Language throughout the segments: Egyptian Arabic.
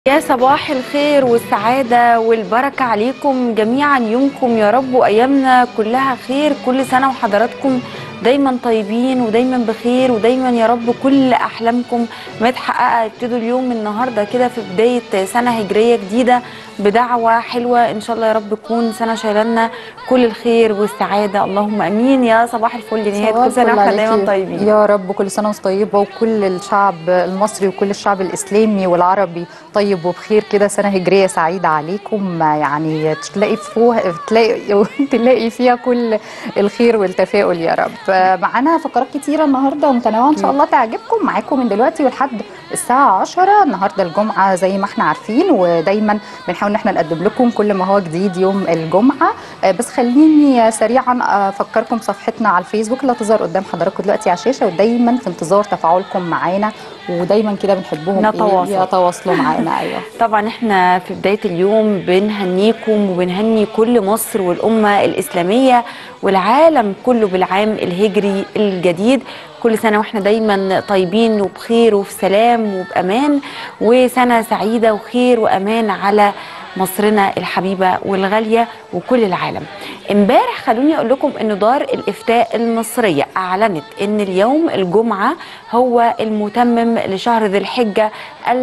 يا صباح الخير والسعادة والبركة عليكم جميعا يومكم يا رب وأيامنا كلها خير كل سنة وحضراتكم دايما طيبين ودايما بخير ودايما يا رب كل أحلامكم متحققة ابتدوا اليوم النهاردة كده في بداية سنة هجرية جديدة بدعوة حلوة إن شاء الله يا رب تكون سنة شايلنا كل الخير والسعادة اللهم أمين يا صباح الفل نهاية صباح كل سنة الفل واحنا دايما عليكي. طيبين يا رب كل سنه وانت طيبه وكل الشعب المصري وكل الشعب الاسلامي والعربي طيب وبخير كده سنه هجريه سعيده عليكم يعني تلاقي فوها تلاقي تلاقي فيها كل الخير والتفاؤل يا رب معانا فقرات كتيره النهارده متنوعه ان شاء الله تعجبكم معاكم من دلوقتي ولحد الساعه 10 النهارده الجمعه زي ما احنا عارفين ودايما بنحاول ان احنا نقدم لكم كل ما هو جديد يوم الجمعه آه، بس خليني سريعا افكركم صفحتنا على الفيسبوك اللي هتظهر قدام حضراتكم دلوقتي على الشاشه ودايما في انتظار تفاعلكم معانا ودايما كده بنحبهم نتواصل. إيه يتواصلوا معانا ايوه طبعا احنا في بداية اليوم بنهنيكم وبنهني كل مصر والأمة الإسلامية والعالم كله بالعام الهجري الجديد كل سنة واحنا دايما طيبين وبخير وفي سلام وبأمان وسنة سعيدة وخير وأمان على مصرنا الحبيبة والغالية وكل العالم امبارح خلوني اقول لكم ان دار الافتاء المصرية اعلنت ان اليوم الجمعة هو المتمم لشهر ذي الحجة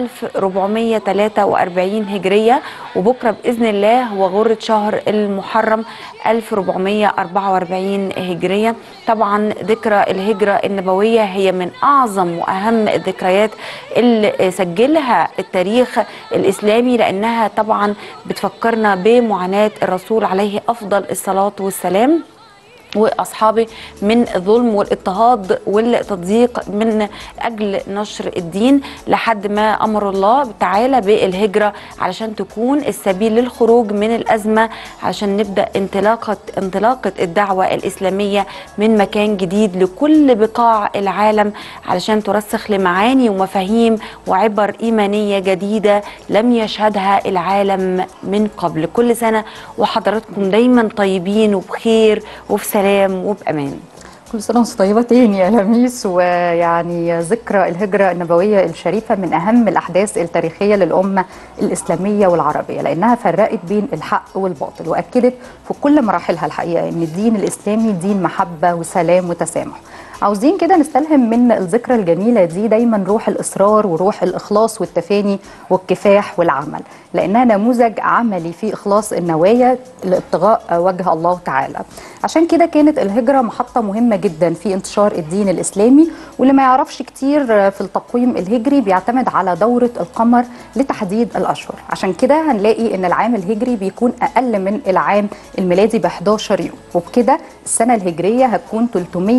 1443 هجرية وبكرة بإذن الله هو غرة شهر المحرم 1444 هجرية طبعا ذكرى الهجرة النبوية هي من أعظم وأهم الذكريات اللي سجلها التاريخ الإسلامي لأنها طبعا بتفكرنا بمعاناة الرسول عليه أفضل الصلاة والسلام واصحابه من الظلم والاضطهاد والتضييق من اجل نشر الدين لحد ما امر الله تعالى بالهجره علشان تكون السبيل للخروج من الازمه علشان نبدا انطلاقه انطلاقه الدعوه الاسلاميه من مكان جديد لكل بقاع العالم علشان ترسخ لمعاني ومفاهيم وعبر ايمانيه جديده لم يشهدها العالم من قبل كل سنه وحضراتكم دايما طيبين وبخير وفي سلام وبامان كل سنه وانت طيبه تاني يا لميس ويعني ذكرى الهجره النبويه الشريفه من اهم الاحداث التاريخيه للامه الاسلاميه والعربيه لانها فرقت بين الحق والباطل واكدت في كل مراحلها الحقيقه ان الدين الاسلامي دين محبه وسلام وتسامح عاوزين كده نستلهم من الذكرى الجميله دي دايما روح الاصرار وروح الاخلاص والتفاني والكفاح والعمل لانها نموذج عملي في اخلاص النوايا لابتغاء وجه الله تعالى عشان كده كانت الهجره محطه مهمه جدا في انتشار الدين الاسلامي واللي ما يعرفش كتير في التقويم الهجري بيعتمد على دوره القمر لتحديد الاشهر عشان كده هنلاقي ان العام الهجري بيكون اقل من العام الميلادي ب 11 يوم وبكده السنه الهجريه هتكون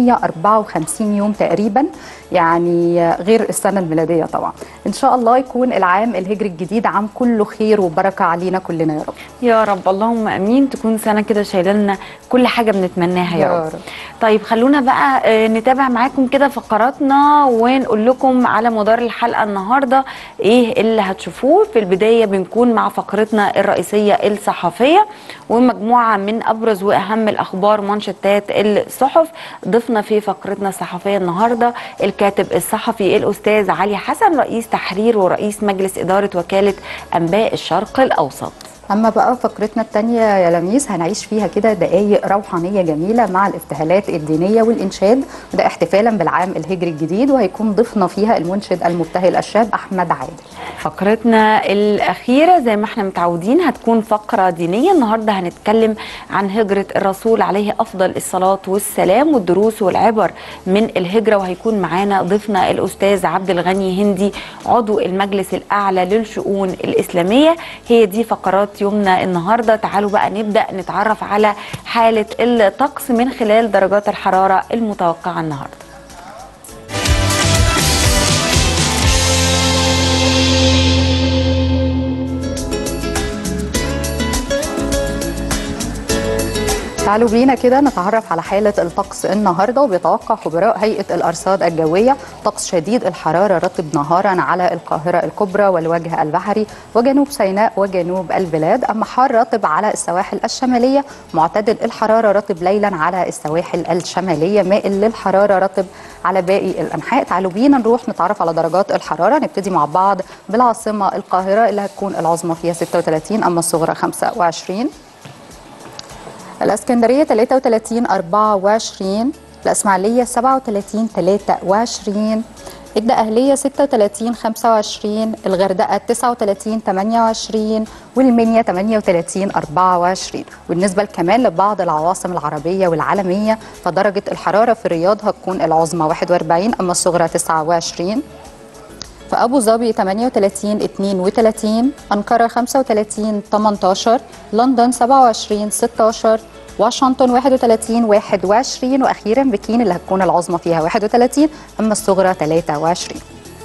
354 يوم تقريبا يعني غير السنه الميلاديه طبعا ان شاء الله يكون العام الهجري الجديد عام كله خير وبركه علينا كلنا يا رب يا رب اللهم امين تكون سنه كده شايله لنا كل حاجه بنتمناها يا, يا رب. رب. طيب خلونا بقى آه، نتابع معاكم كده فقراتنا ونقول لكم على مدار الحلقه النهارده ايه اللي هتشوفوه في البدايه بنكون مع فقرتنا الرئيسيه الصحفيه ومجموعه من ابرز واهم الاخبار منشطات الصحف ضفنا في فقرتنا الصحفيه النهارده الكاتب الصحفي الاستاذ علي حسن رئيس تحرير ورئيس مجلس اداره وكاله انباء الشرق الاوسط اما بقى فقرتنا التانية يا لميس هنعيش فيها كده دقايق روحانية جميلة مع الابتهالات الدينية والإنشاد وده احتفالا بالعام الهجري الجديد وهيكون ضيفنا فيها المنشد المبتهل الشاب أحمد عادل فقرتنا الأخيرة زي ما احنا متعودين هتكون فقرة دينية النهاردة هنتكلم عن هجرة الرسول عليه أفضل الصلاة والسلام والدروس والعبر من الهجرة وهيكون معانا ضيفنا الأستاذ عبد الغني هندي عضو المجلس الأعلى للشؤون الإسلامية هي دي فقرات يومنا النهاردة تعالوا بقى نبدأ نتعرف على حالة الطقس من خلال درجات الحرارة المتوقعة النهاردة تعالوا بينا كده نتعرف على حالة الطقس النهاردة وبيتوقع خبراء هيئة الأرصاد الجوية طقس شديد الحرارة رطب نهارا على القاهرة الكبرى والوجه البحري وجنوب سيناء وجنوب البلاد أما حار رطب على السواحل الشمالية معتدل الحرارة رطب ليلا على السواحل الشمالية مائل للحرارة رطب على باقي الأنحاء تعالوا بينا نروح نتعرف على درجات الحرارة نبتدي مع بعض بالعاصمة القاهرة اللي هتكون العظمى فيها 36 أما الصغرى 25 الاسكندريه 33 24 الاسماعيليه 37 23 الدقهليه 36 25 الغردقه 39 28 والمنيا 38 24 بالنسبه كمان لبعض العواصم العربيه والعالميه فدرجه الحراره في الرياض هتكون العظمى 41 اما الصغرى 29 في أبو ظبي 38 32 أنقرة 35 18 لندن 27 16 واشنطن 31 21 وأخيرا بكين اللي هتكون العظمى فيها 31 أما الصغرى 23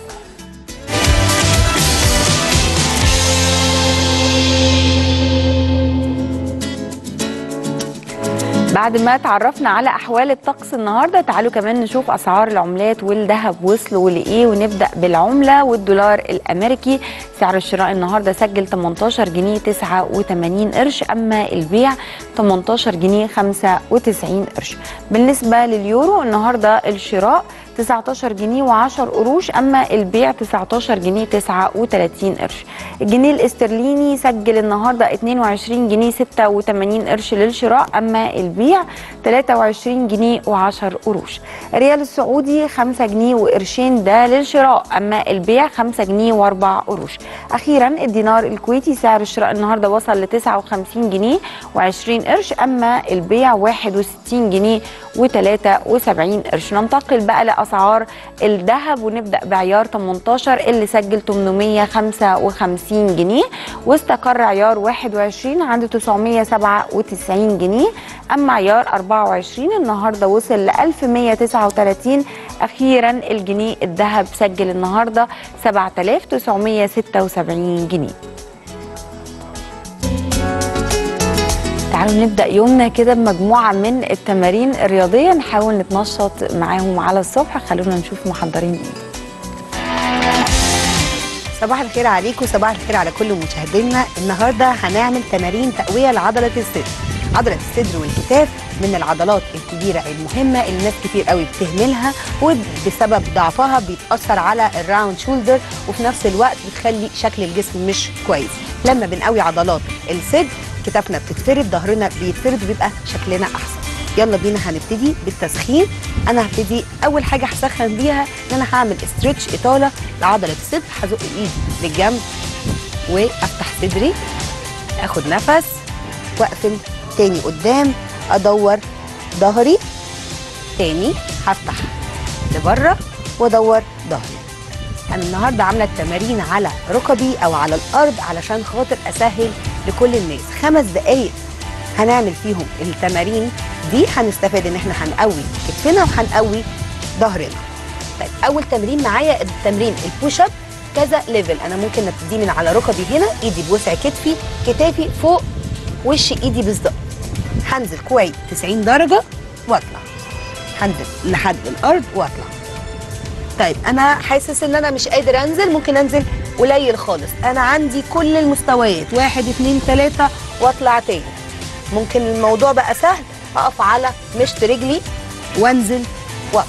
بعد ما تعرفنا على احوال الطقس النهارده تعالوا كمان نشوف اسعار العملات والذهب وصلوا لايه ونبدا بالعمله والدولار الامريكي سعر الشراء النهارده سجل 18 جنيه 89 قرش اما البيع 18 جنيه 95 قرش بالنسبه لليورو النهارده الشراء 19 جنيه و10 قروش اما البيع 19 جنيه 39 قرش الجنيه الاسترليني سجل النهارده 22 جنيه 86 قرش للشراء اما البيع 23 جنيه و10 قروش الريال السعودي 5 جنيه وقرشين ده للشراء اما البيع 5 جنيه و4 قروش اخيرا الدينار الكويتي سعر الشراء النهارده وصل ل 59 جنيه و20 قرش اما البيع 61 جنيه و73 قرش ننتقل بقى لاسعار الذهب ونبدا بعيار 18 اللي سجل 855 جنيه واستقر عيار 21 عند 997 جنيه اما عيار 24 النهارده وصل ل 1139 اخيرا الجنيه الذهب سجل النهارده 7976 جنيه تعالوا نبدا يومنا كده بمجموعه من التمارين الرياضيه نحاول نتنشط معاهم على الصبح خلونا نشوف محضرين ايه صباح الخير عليكم صباح الخير على كل مشاهدينا النهارده هنعمل تمارين تقويه لعضله الصدر عضله الصدر والكتاف من العضلات الكبيره المهمه اللي ناس كتير قوي بتهملها وبسبب ضعفها بيتاثر على الراوند شولدر وفي نفس الوقت بتخلي شكل الجسم مش كويس لما بنقوي عضلات الصدر كتافنا بتتفرد ظهرنا بيتفرد وبيبقى شكلنا احسن يلا بينا هنبتدي بالتسخين انا هبتدي اول حاجه هسخن بيها ان انا هعمل استرتش اطاله لعضله الصدر هزق ايدي للجنب وافتح صدري اخد نفس واقفل تاني قدام ادور ظهري تاني هفتح لبره وادور ظهري انا النهارده عامله التمارين على ركبي او على الارض علشان خاطر اسهل لكل الناس خمس دقايق هنعمل فيهم التمارين دي هنستفاد ان احنا هنقوي كتفنا وهنقوي ظهرنا طيب اول تمرين معايا التمرين البوش اب كذا ليفل انا ممكن ابتدي من على ركبي هنا ايدي بوسع كتفي كتافي فوق وش ايدي بالظبط هنزل كويس 90 درجه واطلع هنزل لحد الارض واطلع طيب انا حاسس ان انا مش قادر انزل ممكن انزل قليل خالص انا عندي كل المستويات واحد اتنين تلاته واطلع تاني ممكن الموضوع بقى سهل اقف على مشط رجلي وانزل واطلع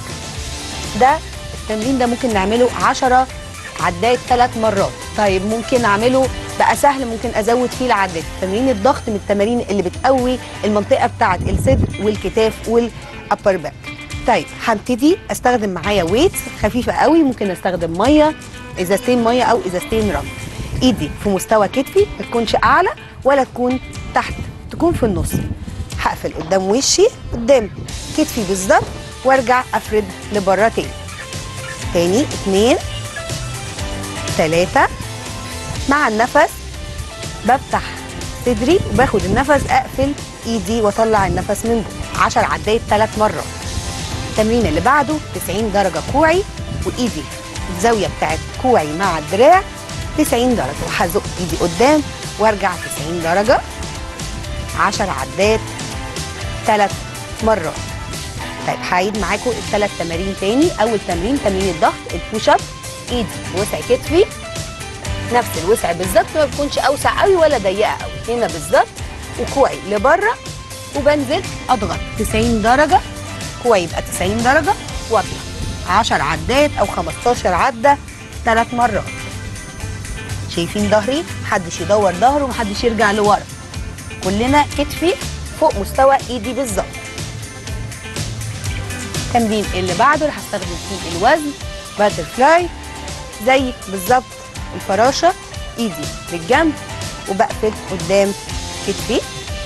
ده التمرين ده ممكن نعمله 10 عدات ثلاث مرات طيب ممكن اعمله بقى سهل ممكن ازود فيه العدات تمرين الضغط من التمارين اللي بتقوي المنطقه بتاعه الصدر والكتاف والابر باك طيب هبتدي استخدم معايا ويتس خفيفه قوي ممكن استخدم ميه ازازتين ميه او ازازتين رمل ايدي في مستوى كتفي ما تكونش اعلى ولا تكون تحت تكون في النص هقفل قدام وشي قدام كتفي بالظبط وارجع افرد لبره تاني تاني اتنين تلاته مع النفس بفتح صدري وباخد النفس اقفل ايدي واطلع النفس من جوه 10 عدات ثلاث مرات التمرين اللي بعده 90 درجه كوعي وايدي الزاويه بتاعت كوعي مع الدراع 90 درجه وهزق ايدي قدام وارجع 90 درجه 10 عدات ثلاث مرات طيب هعيد معاكم الثلاث تمارين تاني اول تمرين تمرين الضغط البوش اب ايدي وسع كتفي نفس الوسع بالظبط ما بتكونش اوسع قوي ولا ضيقه قوي هنا بالظبط وكوعي لبره وبنزل اضغط 90 درجه كوعي يبقى 90 درجه واطلع 10 عدات او 15 عده ثلاث مرات شايفين ظهري محدش يدور ظهره ومحدش يرجع لورا كلنا كتفي فوق مستوى ايدي بالظبط التمرين اللي بعده اللي هستخدم فيه الوزن باتر فلاي زي بالظبط الفراشه ايدي للجنب وبقفل قدام كتفي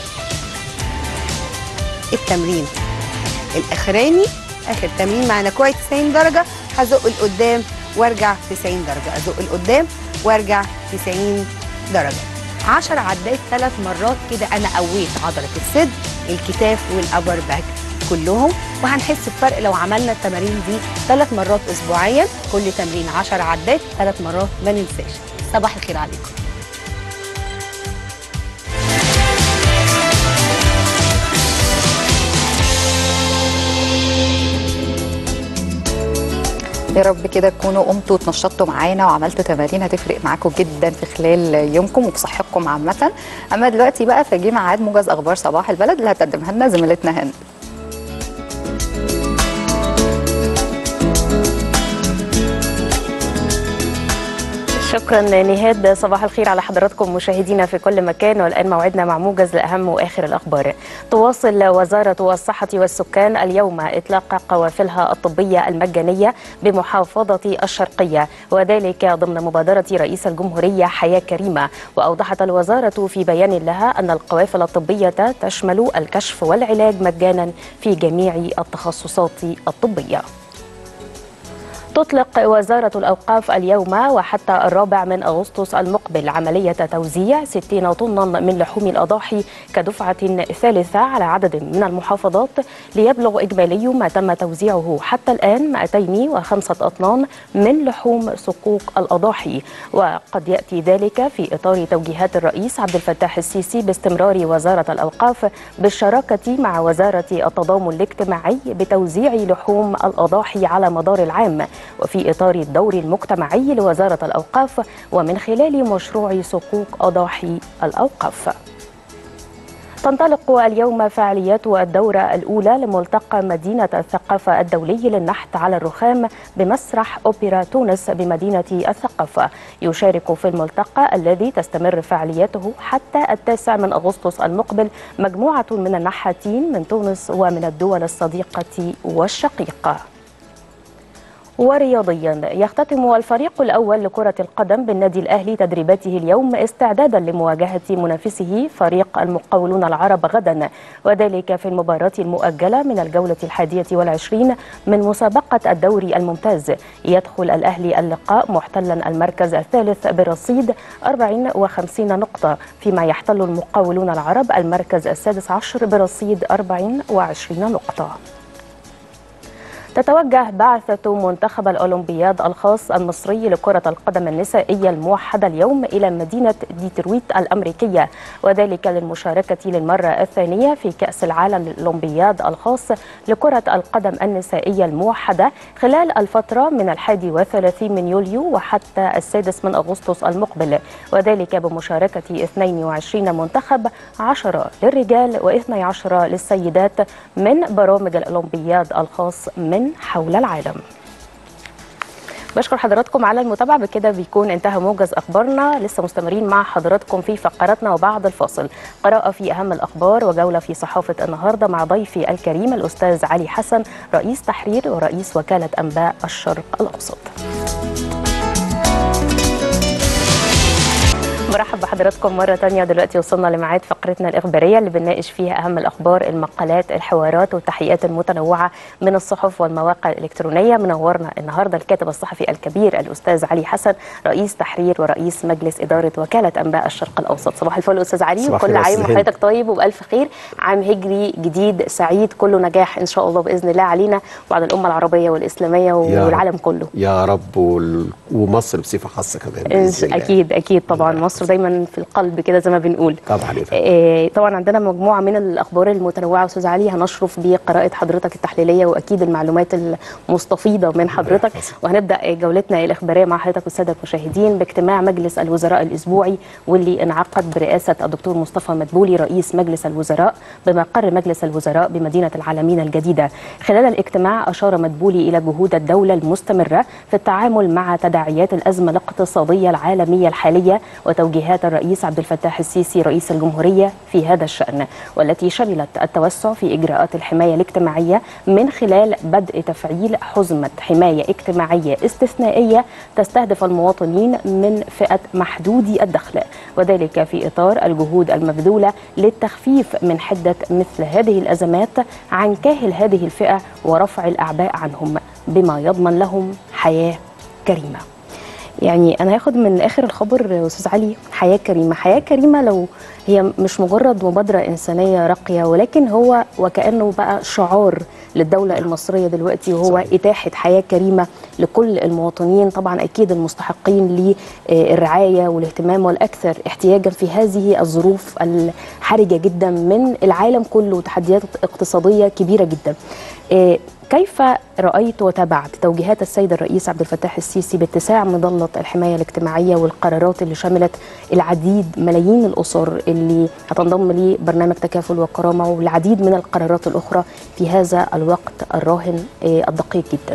التمرين الاخراني اخر تمرين معانا كويس 90 درجه هزق لقدام وارجع 90 درجه ازق لقدام وارجع 90 درجه 10 عدات ثلاث مرات كده انا قويت عضله الصدر الكتاف والابر باك كلهم وهنحس بفرق لو عملنا التمارين دي ثلاث مرات اسبوعيا كل تمرين 10 عدات ثلاث مرات ما ننساش صباح الخير عليكم يا رب كده تكونوا قمتوا وتنشطوا معانا وعملتوا تمارين هتفرق معاكم جدا في خلال يومكم وفي صحتكم عامة أما دلوقتي بقى فجي ميعاد موجز أخبار صباح البلد اللي هتقدمها لنا زميلتنا هند شكرا نهاد صباح الخير على حضراتكم مشاهدينا في كل مكان والآن موعدنا مع موجز لأهم وآخر الأخبار تواصل وزارة الصحة والسكان اليوم إطلاق قوافلها الطبية المجانية بمحافظة الشرقية وذلك ضمن مبادرة رئيس الجمهورية حياة كريمة وأوضحت الوزارة في بيان لها أن القوافل الطبية تشمل الكشف والعلاج مجانا في جميع التخصصات الطبية تطلق وزارة الأوقاف اليوم وحتى الرابع من أغسطس المقبل عملية توزيع 60 طنا من لحوم الأضاحي كدفعة ثالثة على عدد من المحافظات ليبلغ إجمالي ما تم توزيعه حتى الآن 205 أطنان من لحوم صكوك الأضاحي وقد يأتي ذلك في إطار توجيهات الرئيس عبد الفتاح السيسي باستمرار وزارة الأوقاف بالشراكة مع وزارة التضامن الاجتماعي بتوزيع لحوم الأضاحي على مدار العام وفي إطار الدور المجتمعي لوزارة الأوقاف ومن خلال مشروع صكوك أضاحي الأوقاف تنطلق اليوم فعاليات الدورة الأولى لملتقى مدينة الثقافة الدولي للنحت على الرخام بمسرح أوبرا تونس بمدينة الثقافة يشارك في الملتقى الذي تستمر فعالياته حتى التاسع من أغسطس المقبل مجموعة من النحاتين من تونس ومن الدول الصديقة والشقيقة ورياضيا يختتم الفريق الأول لكرة القدم بالنادي الأهلي تدريباته اليوم استعدادا لمواجهة منافسه فريق المقاولون العرب غدا وذلك في المباراة المؤجلة من الجولة الحادية والعشرين من مسابقة الدوري الممتاز يدخل الأهلي اللقاء محتلا المركز الثالث برصيد 54 نقطة فيما يحتل المقاولون العرب المركز السادس عشر برصيد 24 نقطة تتوجه بعثة منتخب الأولمبياد الخاص المصري لكرة القدم النسائية الموحدة اليوم إلى مدينة ديترويت الأمريكية وذلك للمشاركة للمرة الثانية في كأس العالم للأولمبياد الخاص لكرة القدم النسائية الموحدة خلال الفترة من الحادي والثلاثين من يوليو وحتى السادس من أغسطس المقبل وذلك بمشاركة 22 منتخب 10 للرجال و12 للسيدات من برامج الأولمبياد الخاص من من حول العالم بشكر حضراتكم على المتابعة بكده بيكون انتهى موجز أخبارنا لسه مستمرين مع حضراتكم في فقراتنا وبعد الفاصل قراءة في أهم الأخبار وجولة في صحافة النهاردة مع ضيفي الكريم الأستاذ علي حسن رئيس تحرير ورئيس وكالة أنباء الشرق الأوسط برحب بحضراتكم مرة تانية دلوقتي وصلنا لميعاد فقرتنا الإخبارية اللي بنناقش فيها أهم الأخبار المقالات الحوارات والتحقيقات المتنوعة من الصحف والمواقع الإلكترونية منورنا النهاردة الكاتب الصحفي الكبير الأستاذ علي حسن رئيس تحرير ورئيس مجلس إدارة وكالة أنباء الشرق الأوسط صباح الفل أستاذ علي صباح وكل الخير عام أستاذ هند. وحضرتك طيب وبألف خير عام هجري جديد سعيد كله نجاح إن شاء الله بإذن الله علينا وعلى الأمة العربية والإسلامية يا والعالم كله يا رب وال- ومصر بصفه خاصه كمان إن- بإذن الله. اكيد اكيد طبعا الله مصر مصر دايما في القلب كده زي ما بنقول طبعا يا فندم. آه، طبعا عندنا مجموعه من الاخبار المتنوعه استاذ علي هنشرف بقراءه حضرتك التحليليه واكيد المعلومات المستفيضه من حضرتك وهنبدا جولتنا الاخباريه مع حضرتك والساده المشاهدين باجتماع مجلس الوزراء الاسبوعي واللي انعقد برئاسه الدكتور مصطفى مدبولي رئيس مجلس الوزراء بمقر مجلس الوزراء بمدينه العالمين الجديده خلال الاجتماع اشار مدبولي الى جهود الدوله المستمره في التعامل مع تداعيات الازمه الاقتصاديه العالميه الحاليه وتوجيهات الرئيس عبد الفتاح السيسي رئيس الجمهوريه في هذا الشان والتي شملت التوسع في اجراءات الحمايه الاجتماعيه من خلال بدء تفعيل حزمه حمايه اجتماعيه استثنائيه تستهدف المواطنين من فئه محدودي الدخل وذلك في اطار الجهود المبذوله للتخفيف من حده مثل هذه الازمات عن كاهل هذه الفئه ورفع الاعباء عنهم بما يضمن لهم حياه كريمه. يعني انا هاخد من اخر الخبر استاذ علي حياه كريمه حياه كريمه لو هي مش مجرد مبادره انسانيه راقيه ولكن هو وكانه بقى شعار للدوله المصريه دلوقتي وهو صحيح. اتاحه حياه كريمه لكل المواطنين طبعا اكيد المستحقين للرعايه والاهتمام والاكثر احتياجا في هذه الظروف الحرجه جدا من العالم كله وتحديات اقتصاديه كبيره جدا آه، كيف رأيت وتابعت توجيهات السيد الرئيس عبد الفتاح السيسي باتساع مظلة الحماية الاجتماعية والقرارات اللي شملت العديد ملايين الأسر اللي هتنضم لبرنامج تكافل وكرامة والعديد من القرارات الأخرى في هذا الوقت الراهن آه، الدقيق جدا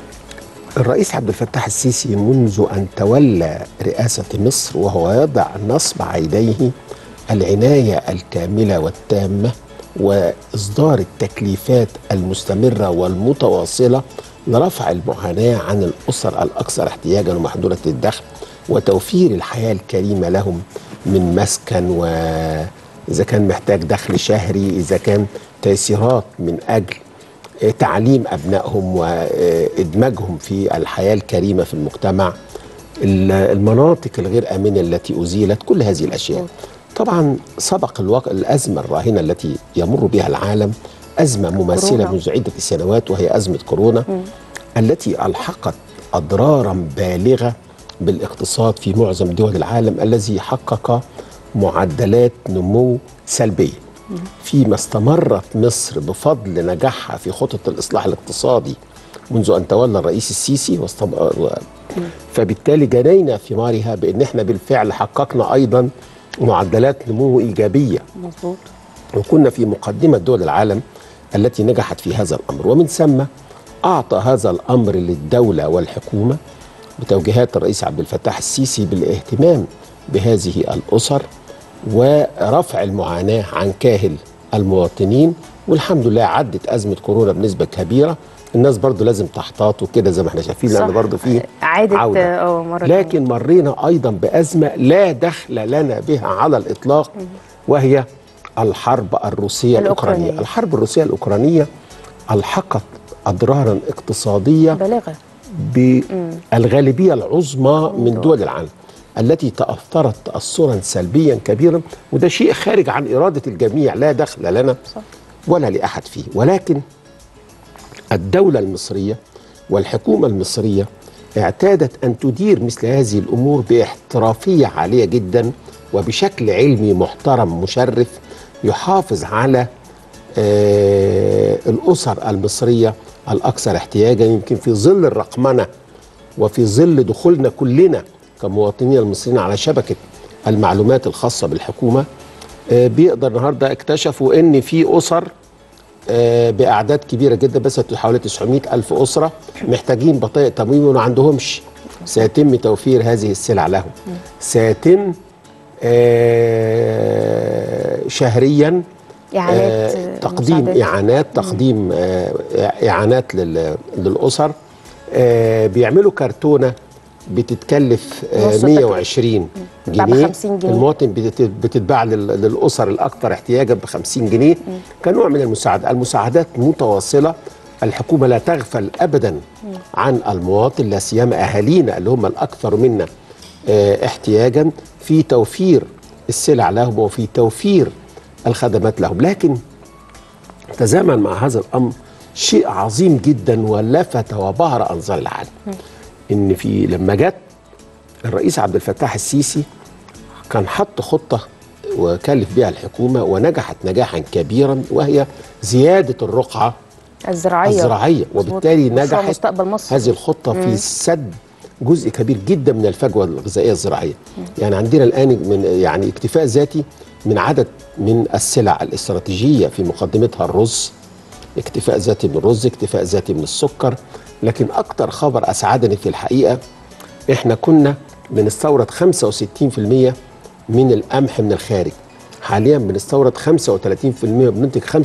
الرئيس عبد الفتاح السيسي منذ أن تولى رئاسة مصر وهو يضع نصب عينيه العناية الكاملة والتامة وإصدار التكليفات المستمرة والمتواصلة لرفع المعاناة عن الأسر الأكثر احتياجا ومحدودة الدخل وتوفير الحياة الكريمة لهم من مسكن وإذا كان محتاج دخل شهري إذا كان تيسيرات من أجل تعليم أبنائهم وإدماجهم في الحياة الكريمة في المجتمع المناطق الغير آمنة التي أزيلت كل هذه الأشياء طبعا سبق الوقت الأزمة الراهنة التي يمر بها العالم أزمة مماثلة كورونا. منذ عدة سنوات وهي أزمة كورونا التي ألحقت أضرارا بالغة بالاقتصاد في معظم دول العالم الذي حقق معدلات نمو سلبية فيما استمرت مصر بفضل نجاحها في خطط الإصلاح الاقتصادي منذ أن تولى الرئيس السيسي واستم... و- فبالتالي جنينا ثمارها بأن احنا بالفعل حققنا أيضا معدلات نمو إيجابية مظبوط وكنا في مقدمة دول العالم التي نجحت في هذا الأمر ومن ثم أعطى هذا الأمر للدولة والحكومة بتوجيهات الرئيس عبد الفتاح السيسي بالاهتمام بهذه الأسر ورفع المعاناة عن كاهل المواطنين والحمد لله عدت أزمة كورونا بنسبة كبيرة الناس برضو لازم تحتاط وكده زي ما احنا شايفين لأن صح. برضو في عادت عودة. اه مرة لكن مرينا ايضا بازمه لا دخل لنا بها على الاطلاق وهي الحرب الروسيه الاوكرانيه الأوكرانية. الحرب الروسيه الاوكرانيه الحقت اضرارا اقتصاديه بالغة بالغالبيه العظمى من دول العالم التي تاثرت تاثرا سلبيا كبيرا وده شيء خارج عن اراده الجميع لا دخل لنا صح. ولا لاحد فيه ولكن الدولة المصرية والحكومة المصرية اعتادت أن تدير مثل هذه الأمور باحترافية عالية جدا وبشكل علمي محترم مشرف يحافظ على آه الأسر المصرية الأكثر احتياجا يمكن في ظل الرقمنة وفي ظل دخولنا كلنا كمواطنين المصريين على شبكة المعلومات الخاصة بالحكومة آه بيقدر النهاردة اكتشفوا أن في أسر آه، باعداد كبيره جدا بس حوالي 900 الف اسره محتاجين بطايق تموين وما عندهمش سيتم توفير هذه السلع لهم سيتم آه، شهريا إعانات آه، آه، تقديم مساعدات. اعانات تقديم آه، اعانات لل- للاسر آه، بيعملوا كرتونه بتتكلف آه، نص التكلفة. 120 بتتباع ب جنيه 50 جنيه. المواطن بتت- بتتباع لل- للاسر الاكثر احتياجا ب 50 جنيه كنوع من المساعده المساعدات متواصله الحكومه لا تغفل ابدا عن المواطن لا سيما اهالينا اللي هم الاكثر منا آه، احتياجا في توفير السلع لهم وفي توفير الخدمات لهم لكن تزامن مع هذا الامر شيء عظيم جدا ولفت وبهر انظار العالم ان في لما جت الرئيس عبد الفتاح السيسي كان حط خطه وكلف بها الحكومه ونجحت نجاحا كبيرا وهي زياده الرقعه الزراعيه الزراعيه وبالتالي مشروع نجحت مستقبل مصر هذه الخطه في سد جزء كبير جدا من الفجوه الغذائيه الزراعيه يعني عندنا الان من يعني اكتفاء ذاتي من عدد من السلع الاستراتيجيه في مقدمتها الرز اكتفاء ذاتي من الرز اكتفاء ذاتي من السكر لكن اكتر خبر اسعدني في الحقيقه احنا كنا بنستورد 65% من القمح من الخارج حاليا بنستورد 35% وبننتج 65%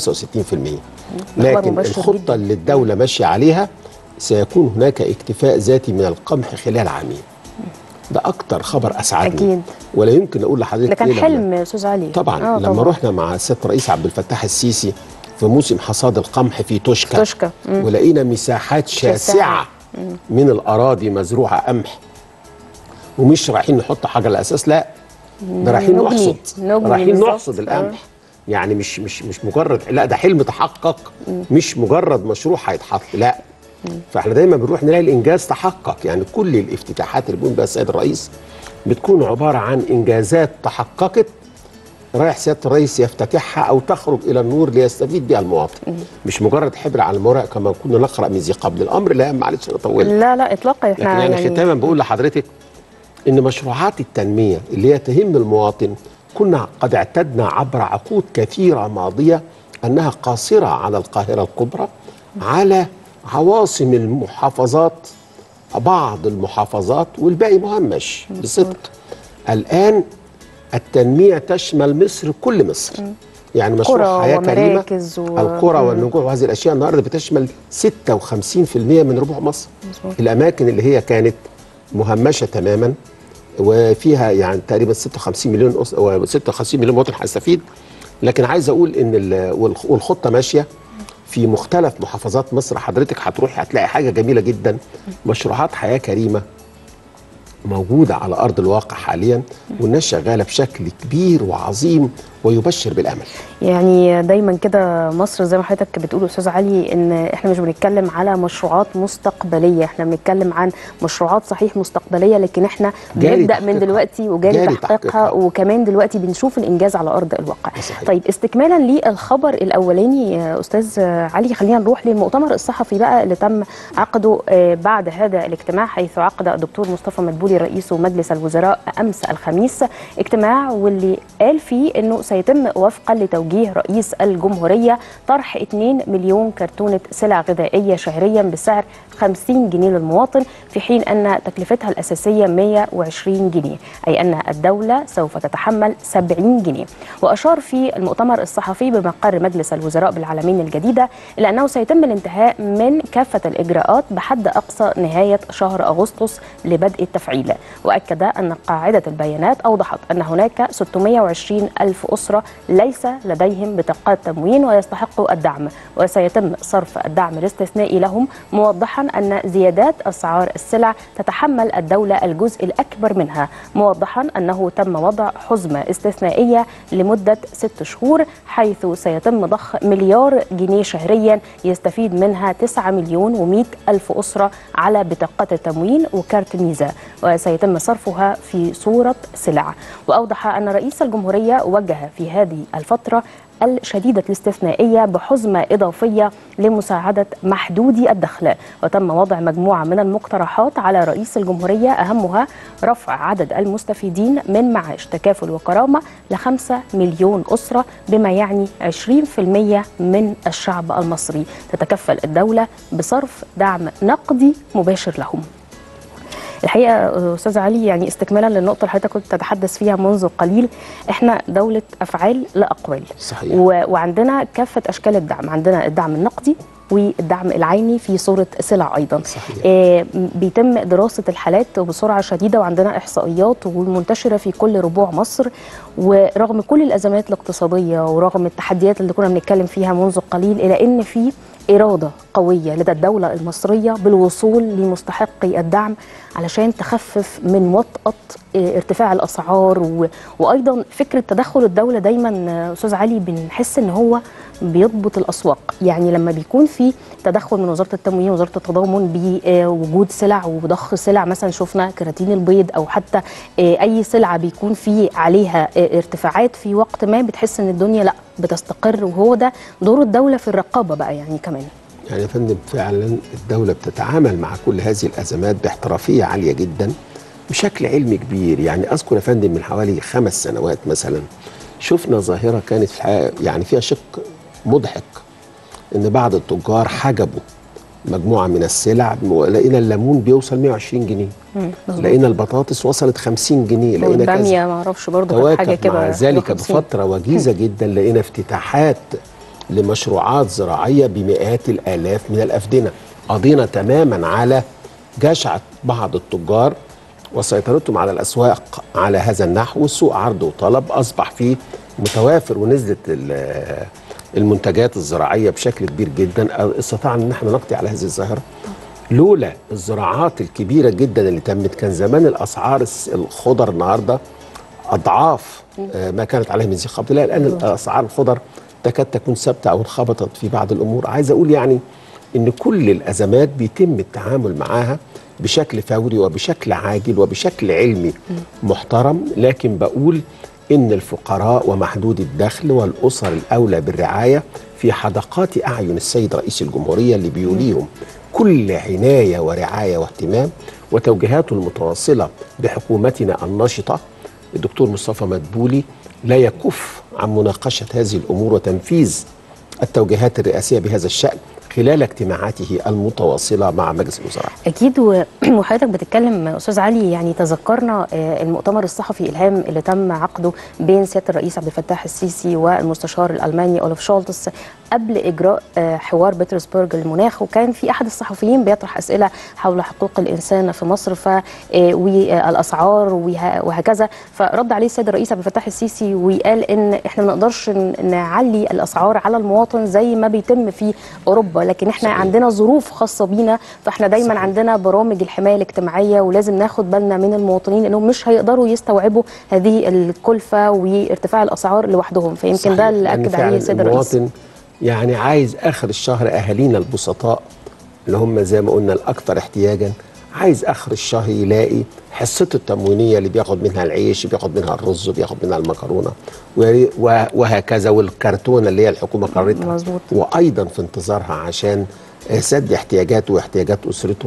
لكن مبشر الخطه جداً. اللي الدوله ماشيه عليها سيكون هناك اكتفاء ذاتي من القمح خلال عامين ده اكتر خبر اسعدني أكيد. ولا يمكن اقول لحضرتك ده كان إيه لما- حلم استاذ علي طبعا آه لما رحنا مع السيد الرئيس عبد الفتاح السيسي في موسم حصاد القمح في توشكا توشكا. مم. ولقينا مساحات شاسعة. شاسعه من الاراضي مزروعه قمح ومش رايحين نحط حاجه على الاساس لا ده رايحين نبني. نحصد نبني رايحين بالظبط. نحصد القمح يعني مش مش مش مجرد لا ده حلم تحقق مش مجرد مشروع هيتحط لا فاحنا دايما بنروح نلاقي الانجاز تحقق يعني كل الافتتاحات اللي بيقوم بها السيد الرئيس بتكون عباره عن انجازات تحققت رايح سياده الرئيس يفتتحها او تخرج الى النور ليستفيد بها المواطن مش مجرد حبر على المورق كما كنا نقرا من ذي قبل الامر لا معلش انا طولت لا لا اطلاقا لكن احنا يعني ختاما بقول لحضرتك ان مشروعات التنميه اللي هي تهم المواطن كنا قد اعتدنا عبر عقود كثيره ماضيه انها قاصره على القاهره الكبرى على عواصم المحافظات بعض المحافظات والباقي مهمش بصدق الان التنميه تشمل مصر كل مصر يعني مشروع قرى حياه كريمه ومراكز و- القرى مم. والنجوع وهذه الاشياء النهارده بتشمل 56% من ربوع مصر الاماكن اللي هي كانت مهمشه تماما وفيها يعني تقريبا 56 مليون أس... و 56 مليون مواطن هيستفيد لكن عايز اقول ان ال... والخ- والخطه ماشيه في مختلف محافظات مصر حضرتك هتروحي هتلاقي حاجه جميله جدا مشروعات حياه كريمه موجوده على ارض الواقع حاليا والناس شغاله بشكل كبير وعظيم ويبشر بالامل يعني دايما كده مصر زي ما حضرتك بتقول استاذ علي ان احنا مش بنتكلم على مشروعات مستقبليه احنا بنتكلم عن مشروعات صحيح مستقبليه لكن احنا جاري بنبدا تحقيقها. من دلوقتي وجاري جاري تحقيقها تحقيقها. وكمان دلوقتي بنشوف الانجاز على ارض الواقع صحيح. طيب استكمالا للخبر الاولاني يا استاذ علي خلينا نروح للمؤتمر الصحفي بقى اللي تم عقده آه، بعد هذا الاجتماع حيث عقد الدكتور مصطفى مدبولي رئيس مجلس الوزراء امس الخميس اجتماع واللي قال فيه انه سيتم وفقا لتوجيه رئيس الجمهوريه طرح 2 مليون كرتونه سلع غذائيه شهريا بسعر 50 جنيه للمواطن في حين ان تكلفتها الاساسيه 120 جنيه اي ان الدوله سوف تتحمل 70 جنيه واشار في المؤتمر الصحفي بمقر مجلس الوزراء بالعالمين الجديده الى انه سيتم الانتهاء من كافه الاجراءات بحد اقصى نهايه شهر اغسطس لبدء التفعيل واكد ان قاعده البيانات اوضحت ان هناك 620 الف اسره ليس لديهم بطاقات تموين ويستحقوا الدعم وسيتم صرف الدعم الاستثنائي لهم موضحا ان زيادات اسعار السلع تتحمل الدوله الجزء الاكبر منها موضحا انه تم وضع حزمه استثنائيه لمده ست شهور حيث سيتم ضخ مليار جنيه شهريا يستفيد منها 9 مليون و100 الف اسره على بطاقات التموين وكارت ميزه وسيتم صرفها في صوره سلع واوضح ان رئيس الجمهوريه وجه في هذه الفتره الشديدة الاستثنائية بحزمة إضافية لمساعدة محدودي الدخل وتم وضع مجموعة من المقترحات على رئيس الجمهورية أهمها رفع عدد المستفيدين من معاش تكافل وكرامة لخمسة مليون أسرة بما يعني 20% من الشعب المصري تتكفل الدولة بصرف دعم نقدي مباشر لهم الحقيقه استاذ علي يعني استكمالا للنقطه اللي حضرتك كنت تتحدث فيها منذ قليل احنا دوله افعال لا اقوال صحيح. و... وعندنا كافه اشكال الدعم عندنا الدعم النقدي والدعم العيني في صوره سلع ايضا صحيح. آه بيتم دراسه الحالات بسرعه شديده وعندنا احصائيات والمنتشره في كل ربوع مصر ورغم كل الازمات الاقتصاديه ورغم التحديات اللي كنا بنتكلم فيها منذ قليل الى ان في اراده قويه لدى الدوله المصريه بالوصول لمستحقي الدعم علشان تخفف من وطأة آه، ارتفاع الاسعار و... وايضا فكره تدخل الدوله دايما آه، استاذ علي بنحس ان هو بيضبط الاسواق يعني لما بيكون في تدخل من وزاره التموين وزاره التضامن بوجود سلع وضخ سلع مثلا شفنا كراتين البيض او حتى آه، اي سلعه بيكون في عليها آه، ارتفاعات في وقت ما بتحس ان الدنيا لا بتستقر وهو ده دور الدوله في الرقابه بقى يعني كمان يعني يا فندم فعلا الدولة بتتعامل مع كل هذه الأزمات باحترافية عالية جدا بشكل علمي كبير يعني أذكر يا فندم من حوالي خمس سنوات مثلا شفنا ظاهرة كانت في الحقيقة يعني فيها شق مضحك إن بعض التجار حجبوا مجموعة من السلع لقينا الليمون بيوصل 120 جنيه مظبوط. لقينا البطاطس وصلت 50 جنيه لقينا كذا والباميه ما اعرفش برضه كانت حاجه تواكب كده مع ذلك 50. بفترة وجيزة جدا لقينا افتتاحات لمشروعات زراعية بمئات الآلاف من الأفدنة قضينا تماما على جشع بعض التجار وسيطرتهم على الأسواق على هذا النحو سوق عرض وطلب أصبح فيه متوافر ونزلت ال- المنتجات الزراعية بشكل كبير جدا استطعنا ان احنا نقضي على هذه الظاهرة لولا الزراعات الكبيرة جدا اللي تمت كان زمان الأسعار الس- الخضر النهاردة أضعاف آه، ما كانت عليه من ذي قبل لا الآن أسعار الخضر تكاد تكون ثابتة أو انخفضت في بعض الأمور عايز أقول يعني إن كل الأزمات بيتم التعامل معها بشكل فوري وبشكل عاجل وبشكل علمي محترم لكن بقول إن الفقراء ومحدود الدخل والأسر الأولى بالرعاية في حدقات أعين السيد رئيس الجمهورية اللي بيوليهم كل عناية ورعاية واهتمام وتوجيهاته المتواصلة بحكومتنا النشطة الدكتور مصطفى مدبولي لا يكف عن مناقشة هذه الأمور وتنفيذ التوجيهات الرئاسية بهذا الشأن خلال اجتماعاته المتواصلة مع مجلس الوزراء اكيد و- وحضرتك بتتكلم استاذ علي يعني تذكرنا آه، المؤتمر الصحفي الهام اللي تم عقده بين سياده الرئيس عبد الفتاح السيسي والمستشار الالماني اولف شولتس قبل اجراء آه، حوار بيترسبرج للمناخ وكان في احد الصحفيين بيطرح اسئله حول حقوق الانسان في مصر ف آه، والاسعار وه- وهكذا فرد عليه السيد الرئيس عبد الفتاح السيسي وقال ان احنا ما نقدرش ن- نعلي الاسعار على المواطن زي ما بيتم في اوروبا لكن احنا صحيح. عندنا ظروف خاصه بينا فاحنا دايما صحيح. عندنا برامج الحمايه الاجتماعيه ولازم ناخد بالنا من المواطنين لانهم مش هيقدروا يستوعبوا هذه الكلفه وارتفاع الاسعار لوحدهم فيمكن صحيح. ده اللي لأن اكد فعلاً عليه السيد الرئيس المواطن يعني عايز اخر الشهر اهالينا البسطاء اللي هم زي ما قلنا الاكثر احتياجا عايز اخر الشهر يلاقي حصته التموينيه اللي بياخد منها العيش بياخد منها الرز بياخد منها المكرونه ويا- و- وهكذا والكرتونه اللي هي الحكومه قررتها مظبوط. وايضا في انتظارها عشان سد احتياجاته واحتياجات اسرته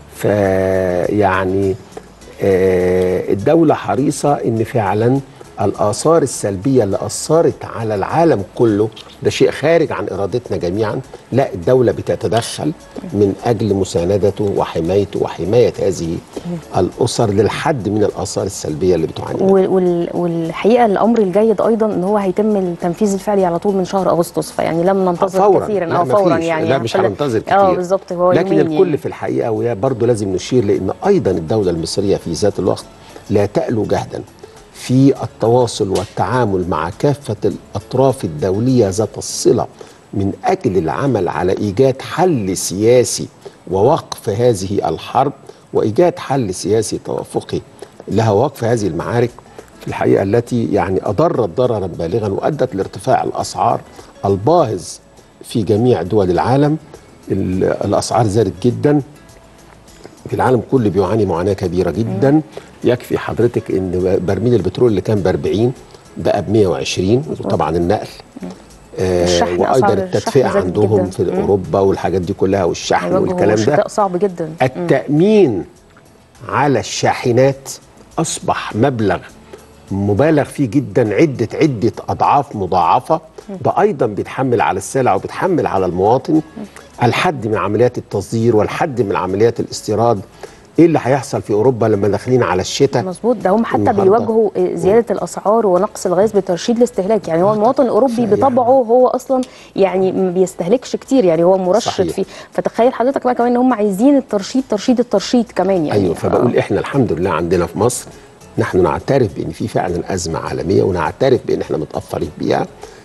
فيعني آه، الدولة حريصة إن فعلا الآثار السلبية اللي أثرت على العالم كله ده شيء خارج عن إرادتنا جميعا لا الدولة بتتدخل من أجل مساندته وحمايته وحماية هذه الأسر للحد من الآثار السلبية اللي بتعاني منها. وال- وال- والحقيقه الامر الجيد ايضا ان هو هيتم التنفيذ الفعلي على طول من شهر اغسطس فيعني لم ننتظر فورا كثيرا لا اه فورا مفيش. يعني لا مش خلال- هننتظر كتير اه بالظبط هو لكن يومين الكل يعني. في الحقيقه وهي برضه لازم نشير لان ايضا الدوله المصريه في ذات الوقت لا تألو جهدا في التواصل والتعامل مع كافه الاطراف الدوليه ذات الصله من اجل العمل على ايجاد حل سياسي ووقف هذه الحرب وايجاد حل سياسي توافقي لها وقف هذه المعارك في الحقيقه التي يعني اضرت ضررا بالغا وادت لارتفاع الاسعار الباهظ في جميع دول العالم ال- الاسعار زادت جدا في العالم كله بيعاني معاناه كبيره جدا يكفي حضرتك ان برميل البترول اللي كان ب 40 بقى ب 120 وطبعا النقل آه الشحن، وايضا أسعار التدفئه الشحن زادت عندهم جداً. في مم. اوروبا والحاجات دي كلها والشحن هيواجهوا والكلام ده شتاء صعب جدا التأمين على الشاحنات أصبح مبلغ مبالغ فيه جدا عدة عدة أضعاف مضاعفة ده أيضا بيتحمل على السلع وبيتحمل على المواطن الحد من عمليات التصدير والحد من عمليات الاستيراد ايه اللي هيحصل في اوروبا لما داخلين على الشتاء مظبوط ده هم حتى النهاردة. بيواجهوا زياده الاسعار ونقص الغاز بترشيد الاستهلاك يعني هو المواطن الاوروبي فيعني- بطبعه هو اصلا يعني ما بيستهلكش كتير يعني هو مرشد صحيح. فيه فتخيل حضرتك بقى كمان ان هم عايزين الترشيد ترشيد الترشيد كمان يعني ايوه فبقول احنا الحمد لله عندنا في مصر نحن نعترف بان في فعلا ازمه عالميه ونعترف بان احنا متاثرين بيها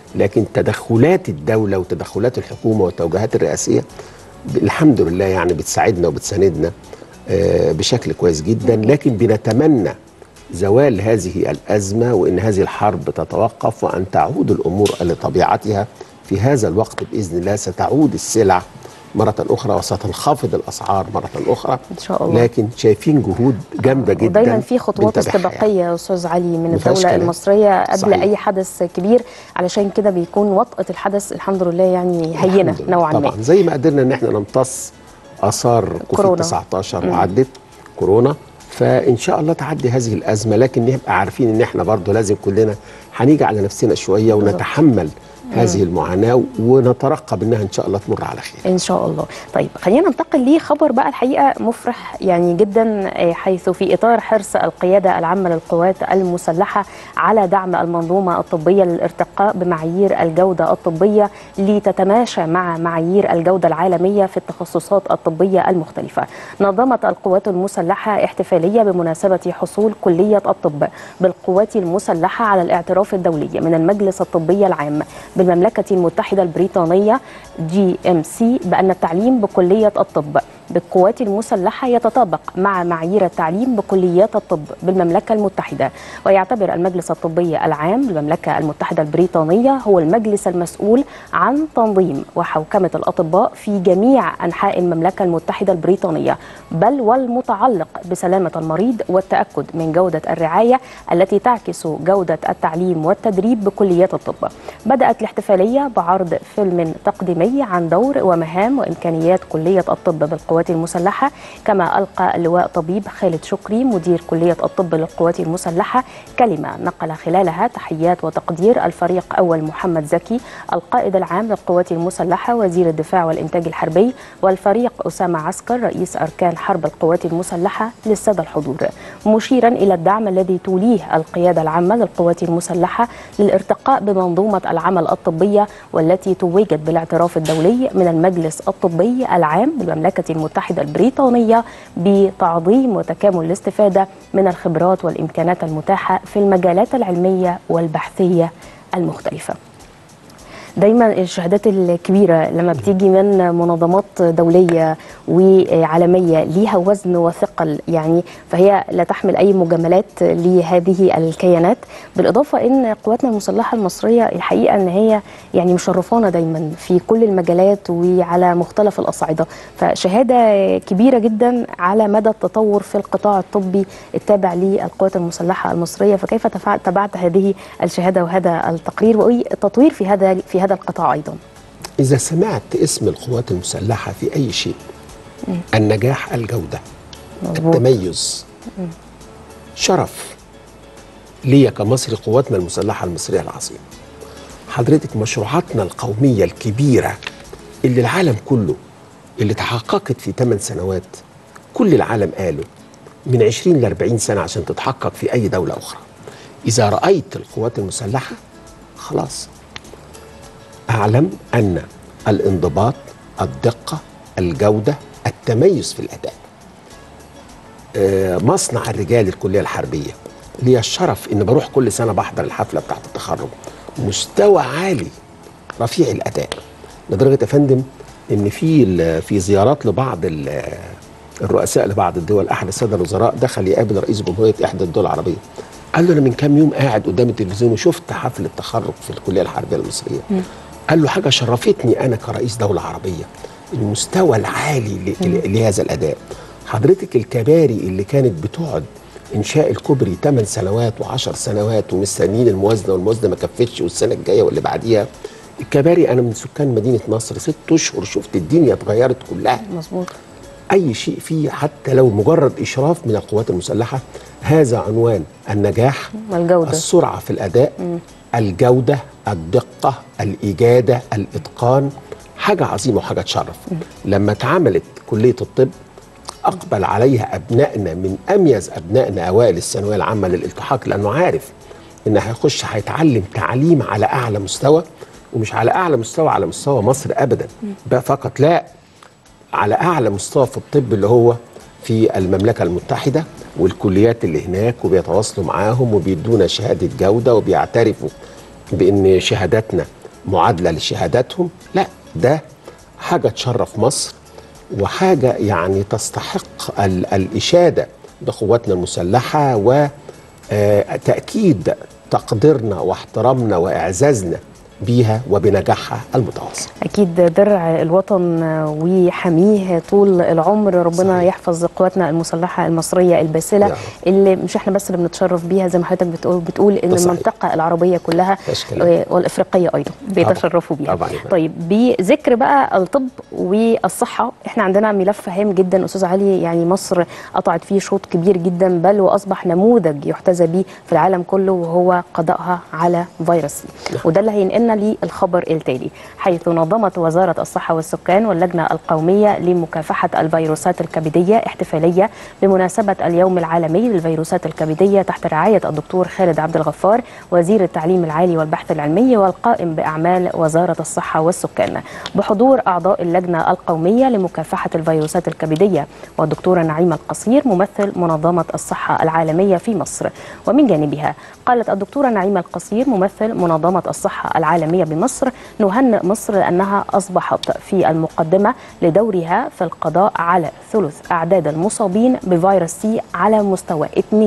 لكن تدخلات الدوله وتدخلات الحكومه والتوجيهات الرئاسيه ب- الحمد لله يعني بتساعدنا وبتساندنا آه، بشكل كويس جدا لكن بنتمنى زوال هذه الازمه وان هذه الحرب تتوقف وان تعود الامور لطبيعتها في هذا الوقت باذن الله ستعود السلع مرة أخرى وستنخفض الأسعار مرة أخرى إن شاء الله. لكن شايفين جهود جامدة جدا ودايما في خطوات بنتابعها استباقيه يا استاذ علي من مفيهاش الدوله كلام. المصريه قبل صحيح. اي حدث كبير علشان كده بيكون وطأة الحدث الحمد لله يعني هينه الحمد لله. نوعا ما طبعا زي ما قدرنا ان احنا نمتص اثار كوفيد كورونا. 19 وعدت كورونا فان شاء الله تعدي هذه الازمه لكن نبقى عارفين ان احنا برضو لازم كلنا هنيجي على نفسنا شويه ونتحمل هذه المعاناه ونترقب انها ان شاء الله تمر على خير ان شاء الله طيب خلينا ننتقل لخبر بقى الحقيقه مفرح يعني جدا آه، حيث في اطار حرص القياده العامه للقوات المسلحه على دعم المنظومه الطبيه للارتقاء بمعايير الجوده الطبيه لتتماشى مع معايير الجوده العالميه في التخصصات الطبيه المختلفه نظمت القوات المسلحه احتفاليه بمناسبه حصول كليه الطب بالقوات المسلحه على الاعتراف الدولي من المجلس الطبي العام بالمملكه المتحده البريطانيه جي ام سي بان التعليم بكليه الطب بالقوات المسلحه يتطابق مع معايير التعليم بكليات الطب بالمملكه المتحده ويعتبر المجلس الطبي العام بالمملكه المتحده البريطانيه هو المجلس المسؤول عن تنظيم وحوكمه الاطباء في جميع انحاء المملكه المتحده البريطانيه بل والمتعلق بسلامه المريض والتاكد من جوده الرعايه التي تعكس جوده التعليم والتدريب بكليات الطب بدات الاحتفاليه بعرض فيلم تقديمي عن دور ومهام وامكانيات كليه الطب بالقوات المسلحه كما القى اللواء طبيب خالد شكري مدير كليه الطب للقوات المسلحه كلمه نقل خلالها تحيات وتقدير الفريق اول محمد زكي القائد العام للقوات المسلحه وزير الدفاع والانتاج الحربي والفريق اسامه عسكر رئيس اركان حرب القوات المسلحه للساده الحضور مشيرا الى الدعم الذي توليه القياده العامه للقوات المسلحه للارتقاء بمنظومه العمل الطبيه والتي توجت بالاعتراف الدولي من المجلس الطبي العام بالمملكه المتحده البريطانيه بتعظيم وتكامل الاستفاده من الخبرات والامكانات المتاحه في المجالات العلميه والبحثيه المختلفه. دايما الشهادات الكبيره لما بتيجي من منظمات دوليه وعالميه ليها وزن وثقل يعني فهي لا تحمل اي مجاملات لهذه الكيانات بالاضافه ان قواتنا المسلحه المصريه الحقيقه ان هي يعني مشرفانا دايما في كل المجالات وعلى مختلف الاصعده فشهاده كبيره جدا على مدى التطور في القطاع الطبي التابع للقوات المسلحه المصريه فكيف تفع- تبعت هذه الشهاده وهذا التقرير والتطوير في هذا في هذا القطاع ايضا إذا سمعت اسم القوات المسلحة في أي شيء النجاح الجودة مظبوط. التميز شرف ليا كمصري قواتنا المسلحة المصرية العظيمة حضرتك مشروعاتنا القومية الكبيرة اللي العالم كله اللي تحققت في 8 سنوات كل العالم قالوا من 20 ل 40 سنة عشان تتحقق في أي دولة أخرى إذا رأيت القوات المسلحة خلاص أعلم أن الانضباط الدقة الجودة التميز في الأداء آه، مصنع الرجال الكلية الحربية ليا الشرف إن بروح كل سنة بحضر الحفلة بتاعت التخرج مستوى عالي رفيع الأداء لدرجة يا فندم إن في ال- في زيارات لبعض ال- الرؤساء لبعض الدول أحد السادة الوزراء دخل يقابل رئيس جمهورية إحدى الدول العربية قال له أنا من كام يوم قاعد قدام التلفزيون وشفت حفلة تخرج في الكلية الحربية المصرية قال له حاجة شرفتني أنا كرئيس دولة عربية المستوى العالي ل- ل- لهذا الأداء حضرتك الكباري اللي كانت بتقعد إنشاء الكوبري 8 سنوات و10 سنوات ومستنيين الموازنة والموازنة ما كفتش والسنة الجاية واللي بعديها الكباري أنا من سكان مدينة نصر ست أشهر شفت الدنيا اتغيرت كلها مظبوط اي شيء فيه حتى لو مجرد اشراف من القوات المسلحه هذا عنوان النجاح والجودة. السرعه في الاداء الجوده الدقه الاجاده الاتقان حاجه عظيمه وحاجه تشرف لما اتعملت كليه الطب اقبل عليها ابنائنا من اميز ابنائنا اوائل الثانويه العامه للالتحاق لانه عارف ان هيخش هيتعلم تعليم على اعلى مستوى ومش على اعلى مستوى على مستوى مصر ابدا بقى فقط لا على اعلى مستوى في الطب اللي هو في المملكه المتحده والكليات اللي هناك وبيتواصلوا معاهم وبيدونا شهاده جوده وبيعترفوا بان شهاداتنا معادله لشهاداتهم لا ده حاجه تشرف مصر وحاجه يعني تستحق ال- الاشاده بقواتنا المسلحه وتاكيد تقديرنا واحترامنا واعزازنا بيها وبنجاحها المتواصل أكيد درع الوطن وحميه طول العمر ربنا صحيح. يحفظ قواتنا المسلحة المصرية الباسلة يا رب. اللي مش احنا بس اللي بنتشرف بيها زي ما حضرتك بتقول بتقول ان ده صحيح. المنطقة العربية كلها مفيش كلام. آه، والإفريقية أيضا بيتشرفوا بيها طبعاً يبقى. طيب بذكر بقى الطب والصحة احنا عندنا ملف هام جدا أستاذ علي يعني مصر قطعت فيه شوط كبير جدا بل وأصبح نموذج يحتذى به في العالم كله وهو قضائها على فيروس سي وده اللي هينقلنا للخبر التالي حيث نظمت وزارة الصحة والسكان واللجنة القومية لمكافحة الفيروسات الكبدية احتفالية بمناسبة اليوم العالمي للفيروسات الكبدية تحت رعاية الدكتور خالد عبد الغفار وزير التعليم العالي والبحث العلمي والقائم بأعمال وزارة الصحة والسكان بحضور أعضاء اللجنة القومية لمكافحة الفيروسات الكبدية والدكتورة نعيمة القصير ممثل منظمة الصحة العالمية في مصر ومن جانبها قالت الدكتورة نعيمة القصير ممثل منظمة الصحة العالمية بمصر نهنئ مصر لأنها أصبحت في المقدمة لدورها في القضاء على ثلث أعداد المصابين بفيروس سي على مستوى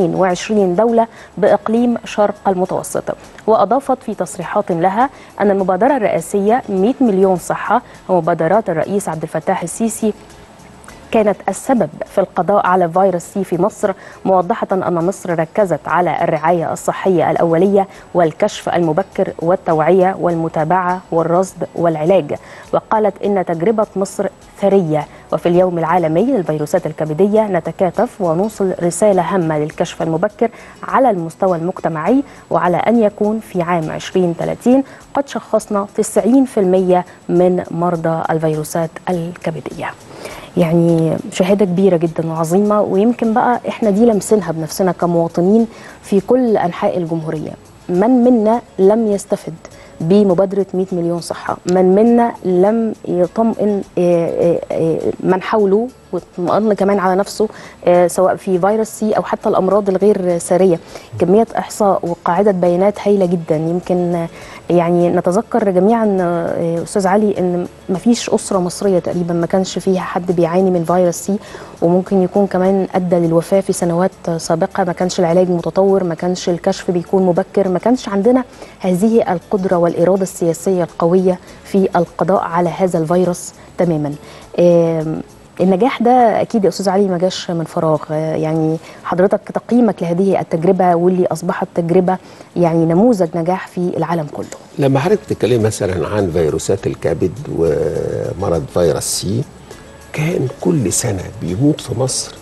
22 دولة بإقليم شرق المتوسط وأضافت في تصريحات لها أن المبادرة الرئاسية 100 مليون صحة ومبادرات الرئيس عبد الفتاح السيسي كانت السبب في القضاء على فيروس سي في مصر موضحة أن مصر ركزت على الرعاية الصحية الأولية والكشف المبكر والتوعية والمتابعة والرصد والعلاج وقالت إن تجربة مصر ثرية وفي اليوم العالمي للفيروسات الكبدية نتكاتف ونوصل رسالة هامة للكشف المبكر على المستوى المجتمعي وعلى أن يكون في عام 2030 قد شخصنا 90% من مرضى الفيروسات الكبدية يعني شهاده كبيره جدا وعظيمه ويمكن بقى احنا دي لمسينها بنفسنا كمواطنين في كل انحاء الجمهوريه من منا لم يستفد بمبادره 100 مليون صحه من منا لم يطمئن آه، آه، آه، من حوله واطمئن كمان على نفسه آه، سواء في فيروس سي او حتى الامراض الغير ساريه كميه احصاء وقاعده بيانات هائله جدا يمكن آه، يعني نتذكر جميعا آه، استاذ علي ان ما فيش اسره مصريه تقريبا ما كانش فيها حد بيعاني من فيروس سي وممكن يكون كمان ادى للوفاه في سنوات سابقه ما كانش العلاج متطور ما كانش الكشف بيكون مبكر ما كانش عندنا هذه القدره والاراده السياسيه القويه في القضاء على هذا الفيروس تماما آم، النجاح ده اكيد يا استاذ علي ما جاش من فراغ آه، يعني حضرتك تقييمك لهذه التجربه واللي اصبحت تجربه يعني نموذج نجاح في العالم كله لما حضرتك بتتكلم مثلا عن فيروسات الكبد ومرض فيروس سي كان كل سنه بيموت في مصر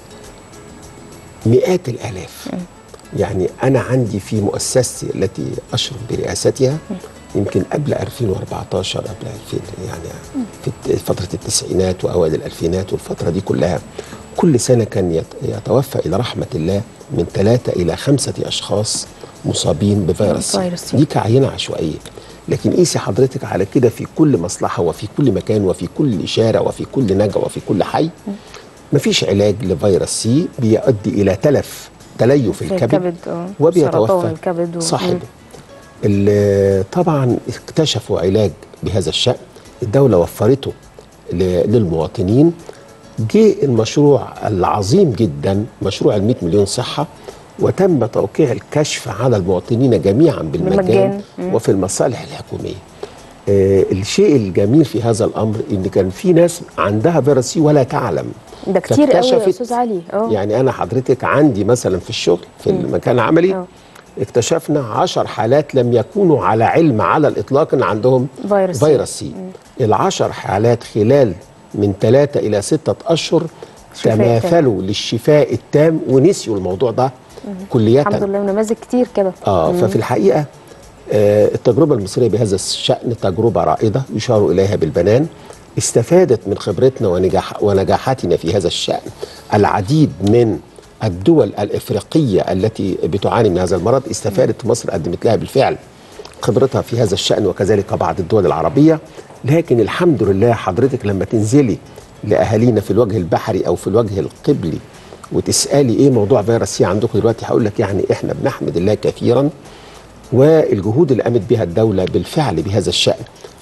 مئات الالاف يعني انا عندي في مؤسستي التي اشرف برئاستها يمكن قبل 2014 قبل 2000 يعني في فتره التسعينات واوائل الالفينات والفتره دي كلها كل سنه كان يت- يتوفى الى رحمه الله من ثلاثه الى خمسه اشخاص مصابين بفيروس سي. فيروس سي. دي كعينه عشوائيه لكن قيسي حضرتك على كده في كل مصلحه وفي كل مكان وفي كل شارع وفي كل نجا وفي كل حي مفيش علاج لفيروس سي بيؤدي الى تلف تليف في الكبد, الكبد، آه. سرطان وبيتوفى الكبد و- صاحبه اللي طبعا اكتشفوا علاج بهذا الشأن الدولة وفرته ل- للمواطنين جه المشروع العظيم جدا مشروع ال 100 مليون صحة وتم توقيع الكشف على المواطنين جميعا بالمجان بالمجان. مم. وفي المصالح الحكومية آه الشيء الجميل في هذا الأمر إن كان في ناس عندها فيروس سي ولا تعلم ده كتير قوي يا فاكتشفت- استاذ علي اه يعني انا حضرتك عندي مثلا في الشغل في المكان العملي آه. اكتشفنا عشر حالات لم يكونوا على علم على الاطلاق ان عندهم فيروس سي. فيروس سي العشر حالات خلال من ثلاثة إلى ستة أشهر شفاء تماثلوا للشفاء التام ونسيوا الموضوع ده كلية الحمد لله ونماذج كتير كده اه ففي الحقيقه آه التجربه المصريه بهذا الشان تجربه رائده يشار اليها بالبنان استفادت من خبرتنا ونجاح ونجاحاتنا في هذا الشان العديد من الدول الافريقيه التي بتعاني من هذا المرض استفادت مصر قدمت لها بالفعل خبرتها في هذا الشان وكذلك بعض الدول العربيه لكن الحمد لله حضرتك لما تنزلي لاهالينا في الوجه البحري او في الوجه القبلي وتسالي ايه موضوع فيروس سي عندكم دلوقتي هقول لك يعني احنا بنحمد الله كثيرا والجهود اللي قامت بها الدوله بالفعل بهذا الشان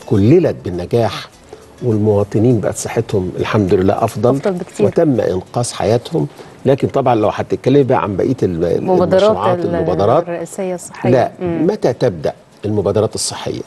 كللت بالنجاح والمواطنين بقت صحتهم الحمد لله افضل أفضل بكتير. وتم انقاذ حياتهم لكن طبعا لو هتتكلمي بقى عن بقيه ال- مبادرات المشروعات ال- المبادرات الرئاسيه الصحيه لا مم. متى تبدا المبادرات الصحيه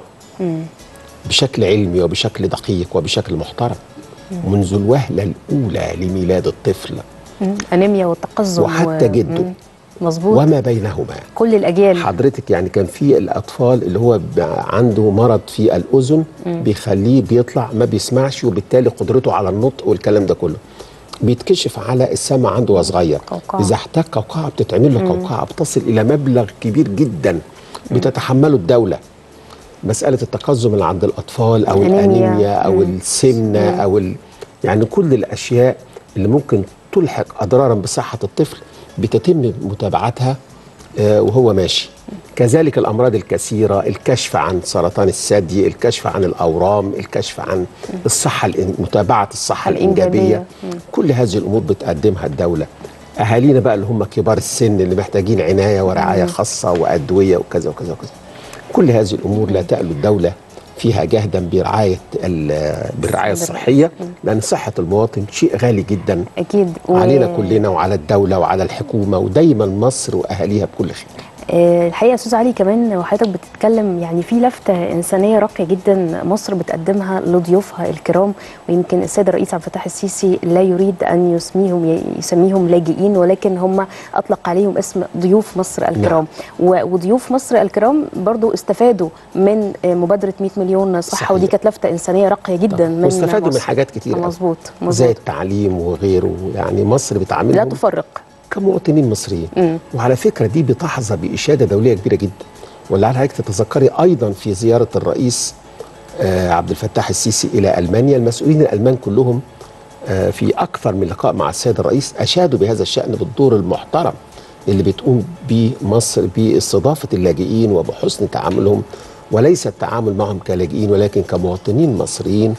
بشكل علمي وبشكل دقيق وبشكل محترم منذ الوهله الاولى لميلاد الطفل مم. انيميا والتقزم وحتى جده. مم. مظبوط وما بينهما كل الاجيال حضرتك يعني كان في الاطفال اللي هو ب- عنده مرض في الاذن بيخليه بيطلع ما بيسمعش وبالتالي قدرته على النطق والكلام ده كله بيتكشف على السمع عنده وهو صغير قوقعة. اذا احتاج قوقعه بتتعمل له قوقعه بتصل الى مبلغ كبير جدا بتتحمله الدوله مساله التقزم اللي عند الاطفال او الأنيميا. الانيميا او مم. السمنه او ال... يعني كل الاشياء اللي ممكن تلحق اضرارا بصحه الطفل بتتم متابعتها آه، وهو ماشي كذلك الامراض الكثيره الكشف عن سرطان الثدي الكشف عن الاورام الكشف عن الصحه الإن- متابعه الصحه الإنجابية. الانجابيه كل هذه الامور بتقدمها الدوله اهالينا بقى اللي هم كبار السن اللي محتاجين عنايه ورعايه خاصه وادويه وكذا وكذا وكذا كل هذه الامور لا تألو الدوله فيها جهدا برعايه ال- بالرعايه الصحيه لان صحه المواطن شيء غالي جدا اكيد و- علينا كلنا وعلى الدوله وعلى الحكومه ودايما مصر واهاليها بكل خير آه، الحقيقه يا استاذ علي كمان وحضرتك بتتكلم يعني في لفته انسانيه راقيه جدا مصر بتقدمها لضيوفها الكرام ويمكن السيد الرئيس عبد الفتاح السيسي لا يريد ان يسميهم يسميهم لاجئين ولكن هم اطلق عليهم اسم ضيوف مصر الكرام و- وضيوف مصر الكرام برضو استفادوا من آه، مبادره 100 مليون صحه صحيح. ودي كانت لفته انسانيه راقيه جدا من واستفادوا من مصر. حاجات كتير أوي. مظبوط زي مظبوط التعليم وغيره يعني مصر لا بتعاملهم تفرق كمواطنين مصريين مم. وعلى فكره دي بتحظى باشاده دوليه كبيره جدا ولعل حضرتك تتذكري ايضا في زياره الرئيس آه، عبد الفتاح السيسي الى المانيا المسؤولين الالمان كلهم آه، في اكثر من لقاء مع السيد الرئيس اشادوا بهذا الشان بالدور المحترم اللي بتقوم به مصر باستضافه اللاجئين وبحسن تعاملهم وليس التعامل معهم كلاجئين ولكن كمواطنين مصريين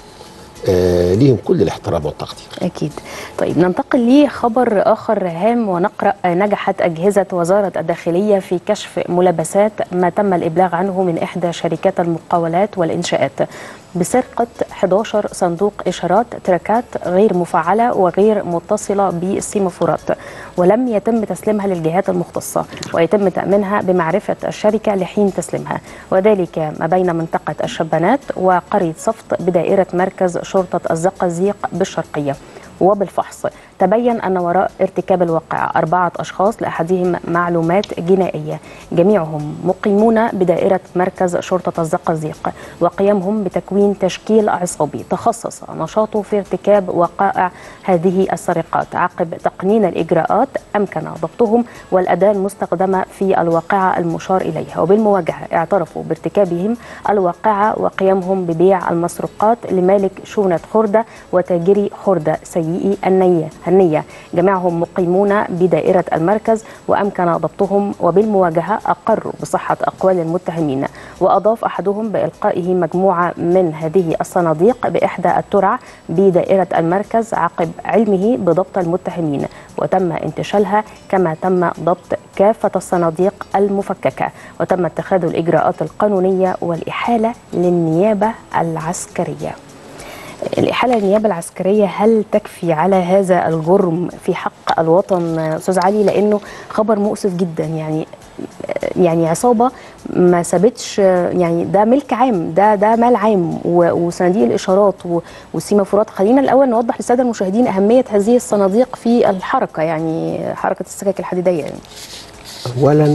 آه، ليهم كل الاحترام والتقدير أكيد طيب ننتقل لخبر آخر هام ونقرأ نجحت أجهزة وزارة الداخلية في كشف ملابسات ما تم الإبلاغ عنه من إحدى شركات المقاولات والإنشاءات بسرقة 11 صندوق إشارات تراكات غير مفعلة وغير متصلة بالسيمافورات ولم يتم تسليمها للجهات المختصة ويتم تأمينها بمعرفة الشركة لحين تسليمها وذلك ما بين منطقة الشبانات وقرية صفت بدائرة مركز شرطة الزقازيق بالشرقية وبالفحص تبين أن وراء ارتكاب الواقعة أربعة أشخاص لأحدهم معلومات جنائية جميعهم مقيمون بدائرة مركز شرطة الزقازيق وقيامهم بتكوين تشكيل عصابي تخصص نشاطه في ارتكاب وقائع هذه السرقات عقب تقنين الإجراءات أمكن ضبطهم والأداة المستخدمة في الواقعة المشار إليها وبالمواجهة اعترفوا بارتكابهم الواقعة وقيامهم ببيع المسروقات لمالك شونة خردة وتاجري خردة سيئي النية النية جميعهم مقيمون بدائرة المركز وأمكن ضبطهم وبالمواجهة أقروا بصحة أقوال المتهمين وأضاف أحدهم بإلقائه مجموعة من هذه الصناديق بإحدى الترع بدائرة المركز عقب علمه بضبط المتهمين وتم انتشالها كما تم ضبط كافة الصناديق المفككة وتم اتخاذ الإجراءات القانونية والإحالة للنيابة العسكرية الإحالة للنيابة العسكرية هل تكفي على هذا الجرم في حق الوطن أستاذ علي لأنه خبر مؤسف جدا يعني يعني عصابة ما سابتش يعني ده ملك عام ده ده مال عام و- وصناديق الإشارات و- والسيمافورات خلينا الأول نوضح للسادة المشاهدين أهمية هذه الصناديق في الحركة يعني حركة السكك الحديدية يعني اولا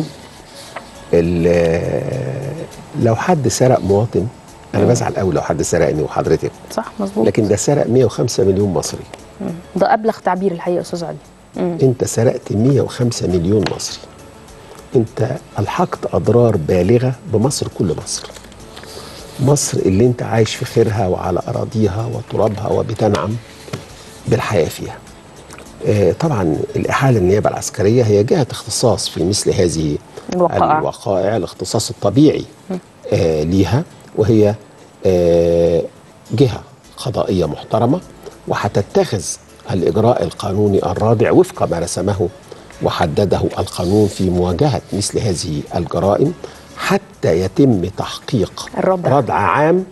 ال- لو حد سرق مواطن انا بزعل قوي لو حد سرقني وحضرتك صح مظبوط لكن ده سرق 105 مليون مصري ده أبلغ تعبير الحقيقة أستاذ علي مم. انت سرقت 105 مليون مصري انت الحقت اضرار بالغه بمصر كل مصر مصر اللي انت عايش في خيرها وعلى اراضيها وترابها وبتنعم بالحياه فيها آه، طبعا الاحاله النيابه العسكريه هي جهه اختصاص في مثل هذه الوقائع. الوقائع الاختصاص الطبيعي آه ليها وهي آه جهه قضائيه محترمه وهتتخذ الاجراء القانوني الرادع وفق ما رسمه وحدده القانون في مواجهه مثل هذه الجرائم حتى يتم تحقيق الردع. ردع عام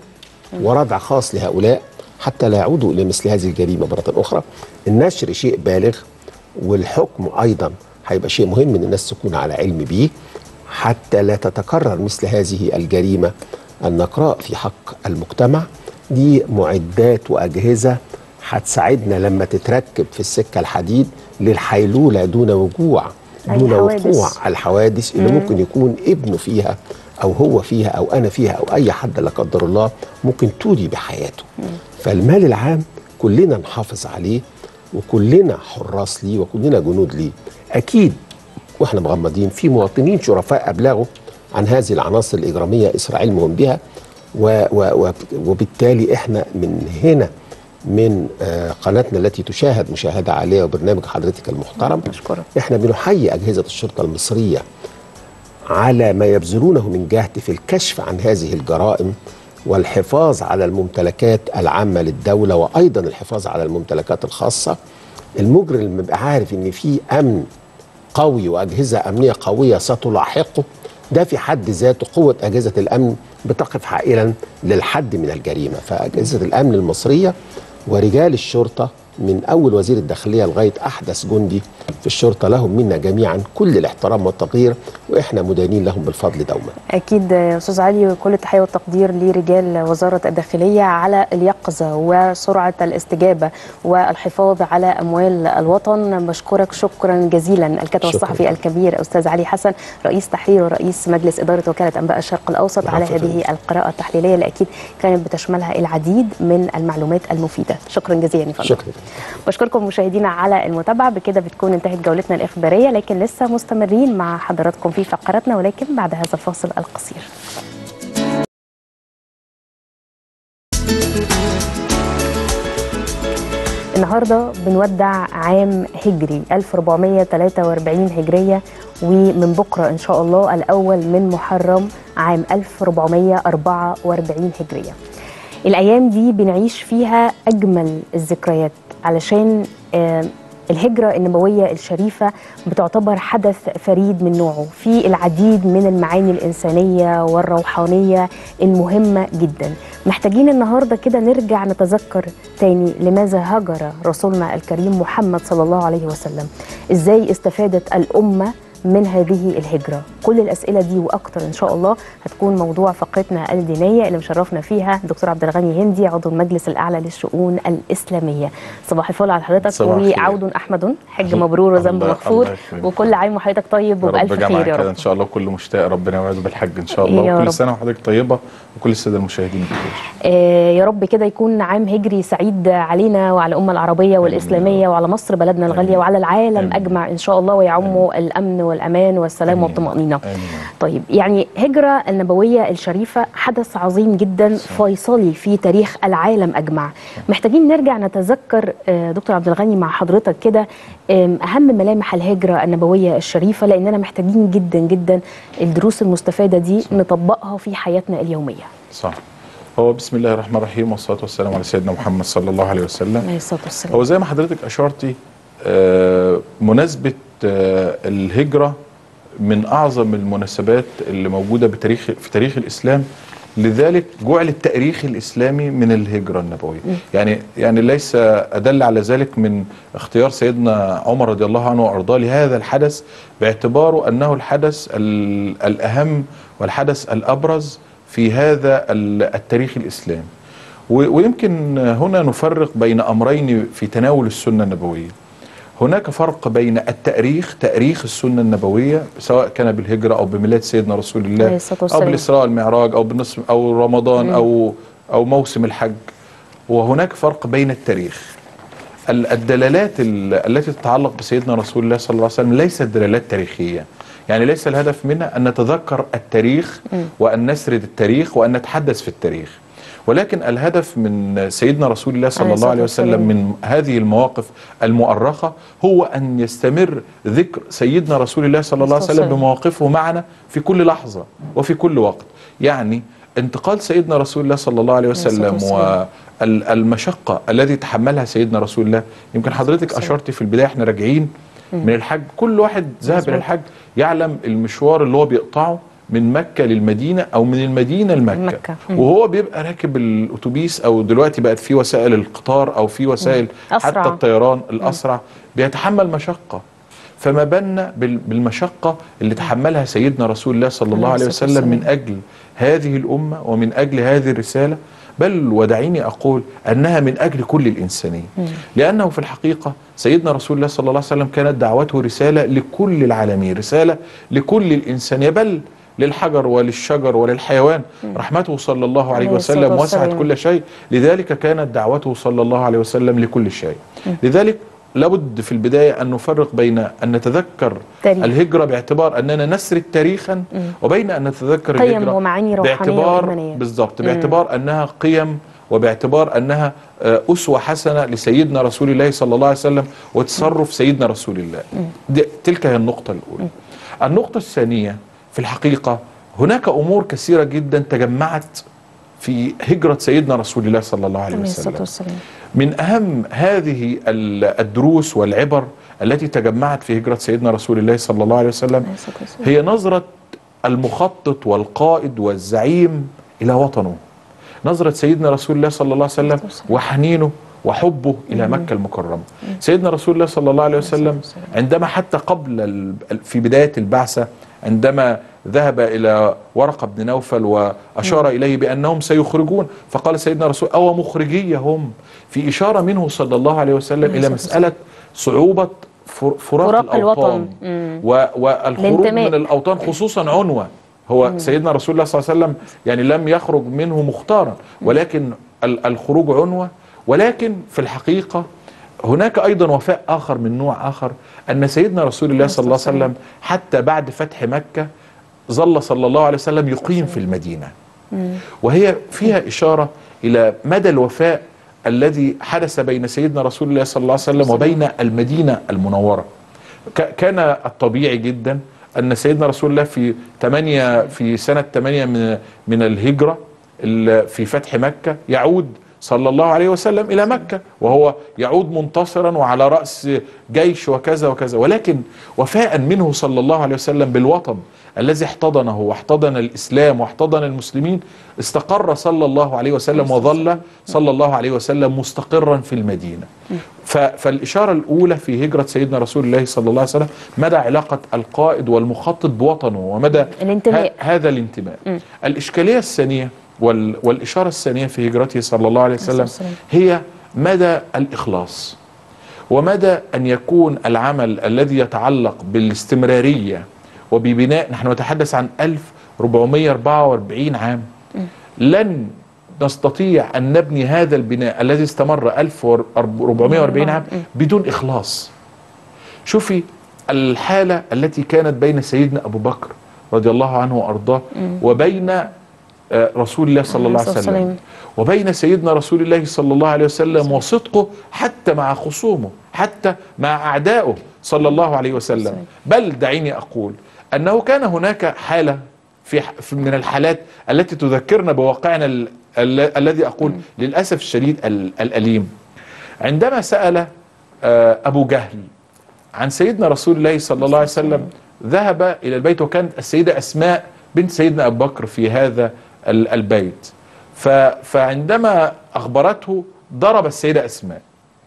وردع خاص لهؤلاء حتى لا يعودوا الى مثل هذه الجريمه مره اخرى النشر شيء بالغ والحكم ايضا هيبقى شيء مهم ان الناس تكون على علم بيه حتى لا تتكرر مثل هذه الجريمه النقراء في حق المجتمع دي معدات واجهزه هتساعدنا لما تتركب في السكه الحديد للحيلوله دون وجوع دون الحوادث. وقوع الحوادث اللي ممكن يكون ابنه فيها او هو فيها او انا فيها او اي حد لا قدر الله ممكن تودي بحياته فالمال العام كلنا نحافظ عليه وكلنا حراس ليه وكلنا جنود ليه اكيد واحنا مغمضين في مواطنين شرفاء ابلغوا عن هذه العناصر الاجراميه اثر علمهم بها و و و وبالتالي احنا من هنا من آه، قناتنا التي تشاهد مشاهده عاليه وبرنامج حضرتك المحترم أشكرك. احنا بنحيي اجهزه الشرطه المصريه على ما يبذلونه من جهد في الكشف عن هذه الجرائم والحفاظ على الممتلكات العامه للدوله وايضا الحفاظ على الممتلكات الخاصه المجرم لما يبقى عارف ان في امن قوي واجهزه امنيه قويه ستلاحقه ده في حد ذاته قوه اجهزه الامن بتقف حائلا للحد من الجريمه فاجهزه الامن المصريه ورجال الشرطه من اول وزير الداخليه لغايه احدث جندي في الشرطه لهم منا جميعا كل الاحترام والتقدير واحنا مدانين لهم بالفضل دوما اكيد يا استاذ علي كل التحيه والتقدير لرجال وزاره الداخليه على اليقظه وسرعه الاستجابه والحفاظ على اموال الوطن بشكرك شكرا جزيلا الكاتب شكراً. الصحفي الكبير استاذ علي حسن رئيس تحرير ورئيس مجلس اداره وكاله انباء الشرق الاوسط على العفو يا هذه القراءه التحليليه اللي اكيد كانت بتشملها العديد من المعلومات المفيده شكرا جزيلا يا فندم شكرا بشكركم مشاهدينا على المتابعه بكده بتكون انتهت جولتنا الاخباريه لكن لسه مستمرين مع حضراتكم في فقراتنا ولكن بعد هذا الفاصل القصير النهارده بنودع عام هجري 1443 هجريه ومن بكره ان شاء الله الاول من محرم عام 1444 هجريه. الايام دي بنعيش فيها اجمل الذكريات علشان آه، الهجرة النبوية الشريفة بتعتبر حدث فريد من نوعه في العديد من المعاني الإنسانية والروحانية المهمة جدا محتاجين النهاردة كده نرجع نتذكر تاني لماذا هجر رسولنا الكريم محمد صلى الله عليه وسلم إزاي استفادت الأمة من هذه الهجرة كل الأسئلة دي وأكتر إن شاء الله هتكون موضوع فقرتنا الدينية اللي مشرفنا فيها دكتور عبد الغني هندي عضو المجلس الأعلى للشؤون الإسلامية صباح الفل على حضرتك صباح الخير. وعود أحمد حج مبرور وذنب الله- مغفور الله يكرمك. وكل عام وحضرتك طيب يا رب وبألف جمع خير يا كده رب ان شاء الله كل مشتاق ربنا يوعده بالحج ان شاء الله يا وكل رب. سنه وحضرتك طيبه وكل الساده المشاهدين بخير آه، يا رب كده يكون عام هجري سعيد علينا وعلى الأمة العربية والإسلامية وعلى مصر بلدنا الغالية آمين. وعلى العالم آمين. أجمع إن شاء الله ويعمه الأمن والأمان والسلام آمين. والطمأنينة امين طيب يعني هجرة النبوية الشريفة حدث عظيم جدا فيصلي في تاريخ العالم أجمع محتاجين نرجع نتذكر آه، دكتور عبد الغني مع حضرتك كده آم، أهم ملامح الهجرة النبوية الشريفة لأننا محتاجين جدا جدا الدروس المستفادة دي نطبقها في حياتنا اليومية صح هو بسم الله الرحمن الرحيم والصلاه والسلام على سيدنا محمد صلى الله عليه وسلم عليه الصلاة والسلام هو زي ما حضرتك اشرتي آه، مناسبه آه، الهجره من اعظم المناسبات اللي موجوده بتاريخ في تاريخ الاسلام لذلك جعل التاريخ الاسلامي من الهجره النبويه يعني يعني ليس ادل على ذلك من اختيار سيدنا عمر رضي الله عنه وارضاه لهذا الحدث باعتباره انه الحدث ال- الاهم والحدث الابرز في هذا ال- التاريخ الاسلامي و- ويمكن هنا نفرق بين امرين في تناول السنه النبويه هناك فرق بين التاريخ تاريخ السنه النبويه سواء كان بالهجره او بميلاد سيدنا رسول عليه الله الصلاة او والسلام. بالاسراء والمعراج او بالنصف او رمضان او او موسم الحج وهناك فرق بين التاريخ ال- الدلالات ال- التي تتعلق بسيدنا رسول الله صلى الله عليه وسلم ليست دلالات تاريخيه يعني ليس الهدف منها ان نتذكر التاريخ وان نسرد التاريخ وان نتحدث في التاريخ ولكن الهدف من سيدنا رسول الله صلى عليه الله عليه الصلاة وسلم والسلام. من هذه المواقف المؤرخه هو ان يستمر ذكر سيدنا رسول الله صلى الله عليه وسلم والسلام. بمواقفه معنا في كل لحظه وفي كل وقت يعني انتقال سيدنا رسول الله صلى الله عليه وسلم والسلام. والمشقه التي تحملها سيدنا رسول الله يمكن حضرتك والسلام. اشرتي في البدايه احنا راجعين من الحج كل واحد ذهب الى مظبوط. الحج يعلم المشوار اللي هو بيقطعه من مكة للمدينة أو من المدينة لمكة مكة. مم. وهو بيبقى راكب الأتوبيس أو دلوقتي بقت في وسائل القطار أو في وسائل أسرع. حتى الطيران الأسرع بيتحمل مشقة فما بالنا بال- بالمشقة اللي تحملها سيدنا رسول الله صلى الله عليه عليه الصلاة وسلم من والسلام. أجل هذه الأمة ومن أجل هذه الرسالة بل ودعيني أقول أنها من أجل كل الإنسانية لأنه في الحقيقة سيدنا رسول الله صلى الله عليه وسلم كانت دعوته رسالة لكل العالمين رسالة لكل الإنسانية بل للحجر وللشجر وللحيوان رحمته صلى الله عليه عليه الصلاة وسلم وسعت والسلام. كل شيء لذلك كانت دعوته صلى الله عليه وسلم لكل شيء لذلك لابد في البداية أن نفرق بين أن نتذكر تاريخ. الهجرة باعتبار أننا نسرد تاريخا وبين أن نتذكر قيم الهجرة ومعاني روحانية باعتبار وإيمانية. بالضبط باعتبار أنها قيم وباعتبار أنها آه، أسوة حسنة لسيدنا رسول الله صلى الله عليه وسلم وتصرف سيدنا رسول الله دي تلك هي النقطة الأولى النقطة الثانية في الحقيقة هناك أمور كثيرة جدا تجمعت في هجرة سيدنا رسول الله صلى الله عليه عليه الصلاة وسلم والسلام من أهم هذه ال- الدروس والعبر التي تجمعت في هجرة سيدنا رسول الله صلى الله عليه وسلم عليه الصلاة والسلام. هي نظرة المخطط والقائد والزعيم إلى وطنه نظرة سيدنا رسول الله صلى الله عليه وسلم وحنينه وحبه إلى مكة المكرمة سيدنا رسول الله صلى الله عليه وسلم عندما حتى قبل ال- في بداية البعثة عندما ذهب إلى ورقة بن نوفل وأشار إليه بأنهم سيخرجون فقال سيدنا رسول أو مخرجية هم في إشارة منه صلى الله عليه وسلم إلى مسألة صعوبة فر- فراق, فراق الأوطان الوطن. مم. و- والخروج الانتماء. من الأوطان خصوصا عنوة هو سيدنا رسول الله صلى الله عليه وسلم يعني لم يخرج منه مختارا ولكن ال- الخروج عنوة ولكن في الحقيقة هناك أيضا وفاء آخر من نوع آخر أن سيدنا رسول الله صلى الله عليه وسلم حتى بعد فتح مكة ظل صلى الله عليه وسلم يقيم في المدينة وهي فيها إشارة إلى مدى الوفاء الذي حدث بين سيدنا رسول الله صلى الله عليه وسلم وبين المدينة المنورة ك- كان الطبيعي جدا أن سيدنا رسول الله في 8 في سنة 8 من من الهجرة ال- في فتح مكة يعود صلى الله عليه وسلم إلى مكة وهو يعود منتصرا وعلى رأس جيش وكذا وكذا ولكن وفاء منه صلى الله عليه وسلم بالوطن الذي احتضنه واحتضن الإسلام واحتضن المسلمين استقر صلى الله عليه وسلم وظل صلى الله عليه وسلم مستقرا في المدينة ف- فالإشارة الأولى في هجرة سيدنا رسول الله صلى الله عليه وسلم مدى علاقة القائد والمخطط بوطنه ومدى الانتماء. ه- هذا الانتماء الإشكالية الثانية وال والإشارة الثانية في هجرته صلى الله عليه وسلم والسلام. هي مدى الإخلاص ومدى أن يكون العمل الذي يتعلق بالاستمرارية وببناء نحن نتحدث عن 1444 عام لن نستطيع أن نبني هذا البناء الذي استمر 1440 عام بدون إخلاص شوفي الحالة التي كانت بين سيدنا أبو بكر رضي الله عنه وأرضاه وبين آه، رسول الله صلى الله عليه عليه الصلاة وسلم والسلام. وبين سيدنا رسول الله صلى الله عليه وسلم وصدقه حتى مع خصومه حتى مع أعدائه صلى الله عليه وسلم بل دعيني أقول أنه كان هناك حالة في ح- في- من الحالات التي تذكرنا بواقعنا ال- ال- الذي أقول للأسف الشديد ال- الأليم عندما سأل آه، أبو جهل عن سيدنا رسول الله صلى الله عليه وسلم ذهب إلى البيت وكانت السيدة أسماء بنت سيدنا أبو بكر في هذا ال- البيت ف- فعندما أخبرته ضرب السيدة أسماء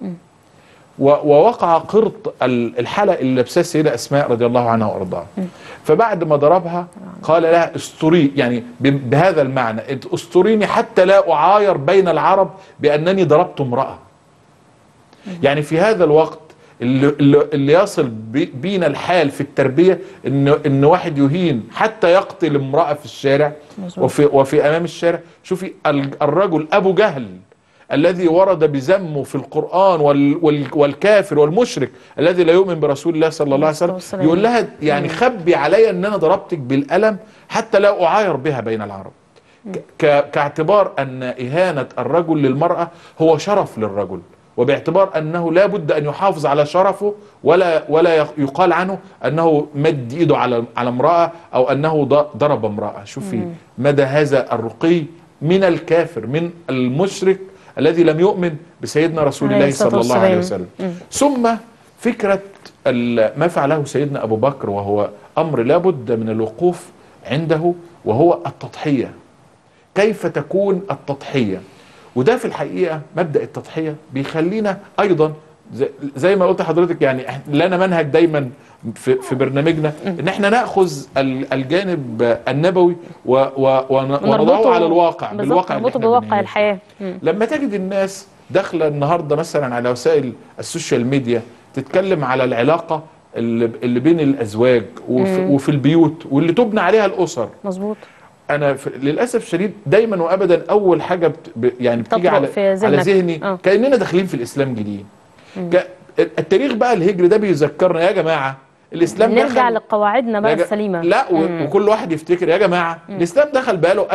و- ووقع قرط ال- الحلق اللي لابساه السيده اسماء رضي الله عنها وارضاها فبعد ما ضربها قال لها استري يعني ب- بهذا المعنى استريني حتى لا اعاير بين العرب بانني ضربت امراه يعني في هذا الوقت اللي, اللي اللي يصل بي- بينا الحال في التربيه ان ان واحد يهين حتى يقتل امراه في الشارع وفي وفي امام الشارع شوفي ال- الرجل ابو جهل الذي ورد بذمه في القرآن وال وال والكافر والمشرك الذي لا يؤمن برسول الله صلى الله عليه وسلم والسلام. يقول لها يعني خبي علي ان انا ضربتك بالقلم حتى لا اعاير بها بين العرب ك- كاعتبار ان اهانه الرجل للمراه هو شرف للرجل وباعتبار انه لا بد ان يحافظ على شرفه ولا ولا يق- يقال عنه انه مد ايده على على امراه او انه ض- ضرب امراه شوفي مدى هذا الرقي من الكافر من المشرك الذي لم يؤمن بسيدنا رسول عليه الله الصلاة صلى الله عليه والسلام. وسلم ثم فكره ال- ما فعله سيدنا ابو بكر وهو امر لا بد من الوقوف عنده وهو التضحيه كيف تكون التضحيه وده في الحقيقه مبدا التضحيه بيخلينا ايضا زي, زي ما قلت لحضرتك يعني إحنا لنا منهج دايما في, في برنامجنا ان احنا ناخذ ال- الجانب النبوي و و ون- ونضعه على الواقع بالظبط بالواقع اللي نربطه إحنا بواقع بنعيشه. الحياه مم. لما تجد الناس داخله النهارده مثلا على وسائل السوشيال ميديا تتكلم على العلاقه اللي, اللي بين الازواج وفي, وفي البيوت واللي تبنى عليها الاسر مظبوط انا في للاسف الشديد دايما وابدا اول حاجه بت ب يعني بتيجي تطرق على في على ذهنك. ذهني آه. كاننا داخلين في الاسلام جديد ك- التاريخ بقى الهجري ده بيذكرنا يا جماعه الاسلام نرجع دخل لقواعدنا بقى يا جا- السليمه لا و- وكل واحد يفتكر يا جماعه الاسلام دخل بقاله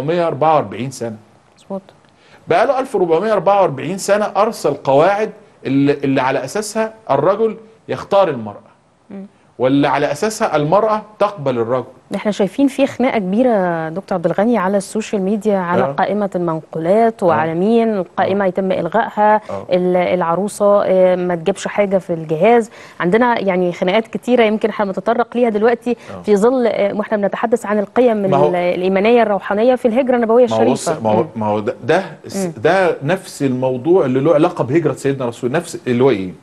1444 سنه مظبوط بقاله 1444 سنه ارسل قواعد اللي, اللي على اساسها الرجل يختار المراه واللي على اساسها المراه تقبل الرجل احنا شايفين في خناقه كبيره دكتور عبد الغني على السوشيال ميديا على آه. قائمه المنقولات وعلى مين القائمه يتم الغائها آه. ال- العروسه آه، ما تجيبش حاجه في الجهاز عندنا يعني خناقات كتيره يمكن احنا نتطرق ليها دلوقتي في ظل آه، واحنا بنتحدث عن القيم ما هو- ال- الايمانيه الروحانيه في الهجره النبويه ما هو بص الشريفه ما هو مم. ما هو ده ده, ده نفس الموضوع اللي له علاقه بهجره سيدنا رسول نفس اللي هو ايه؟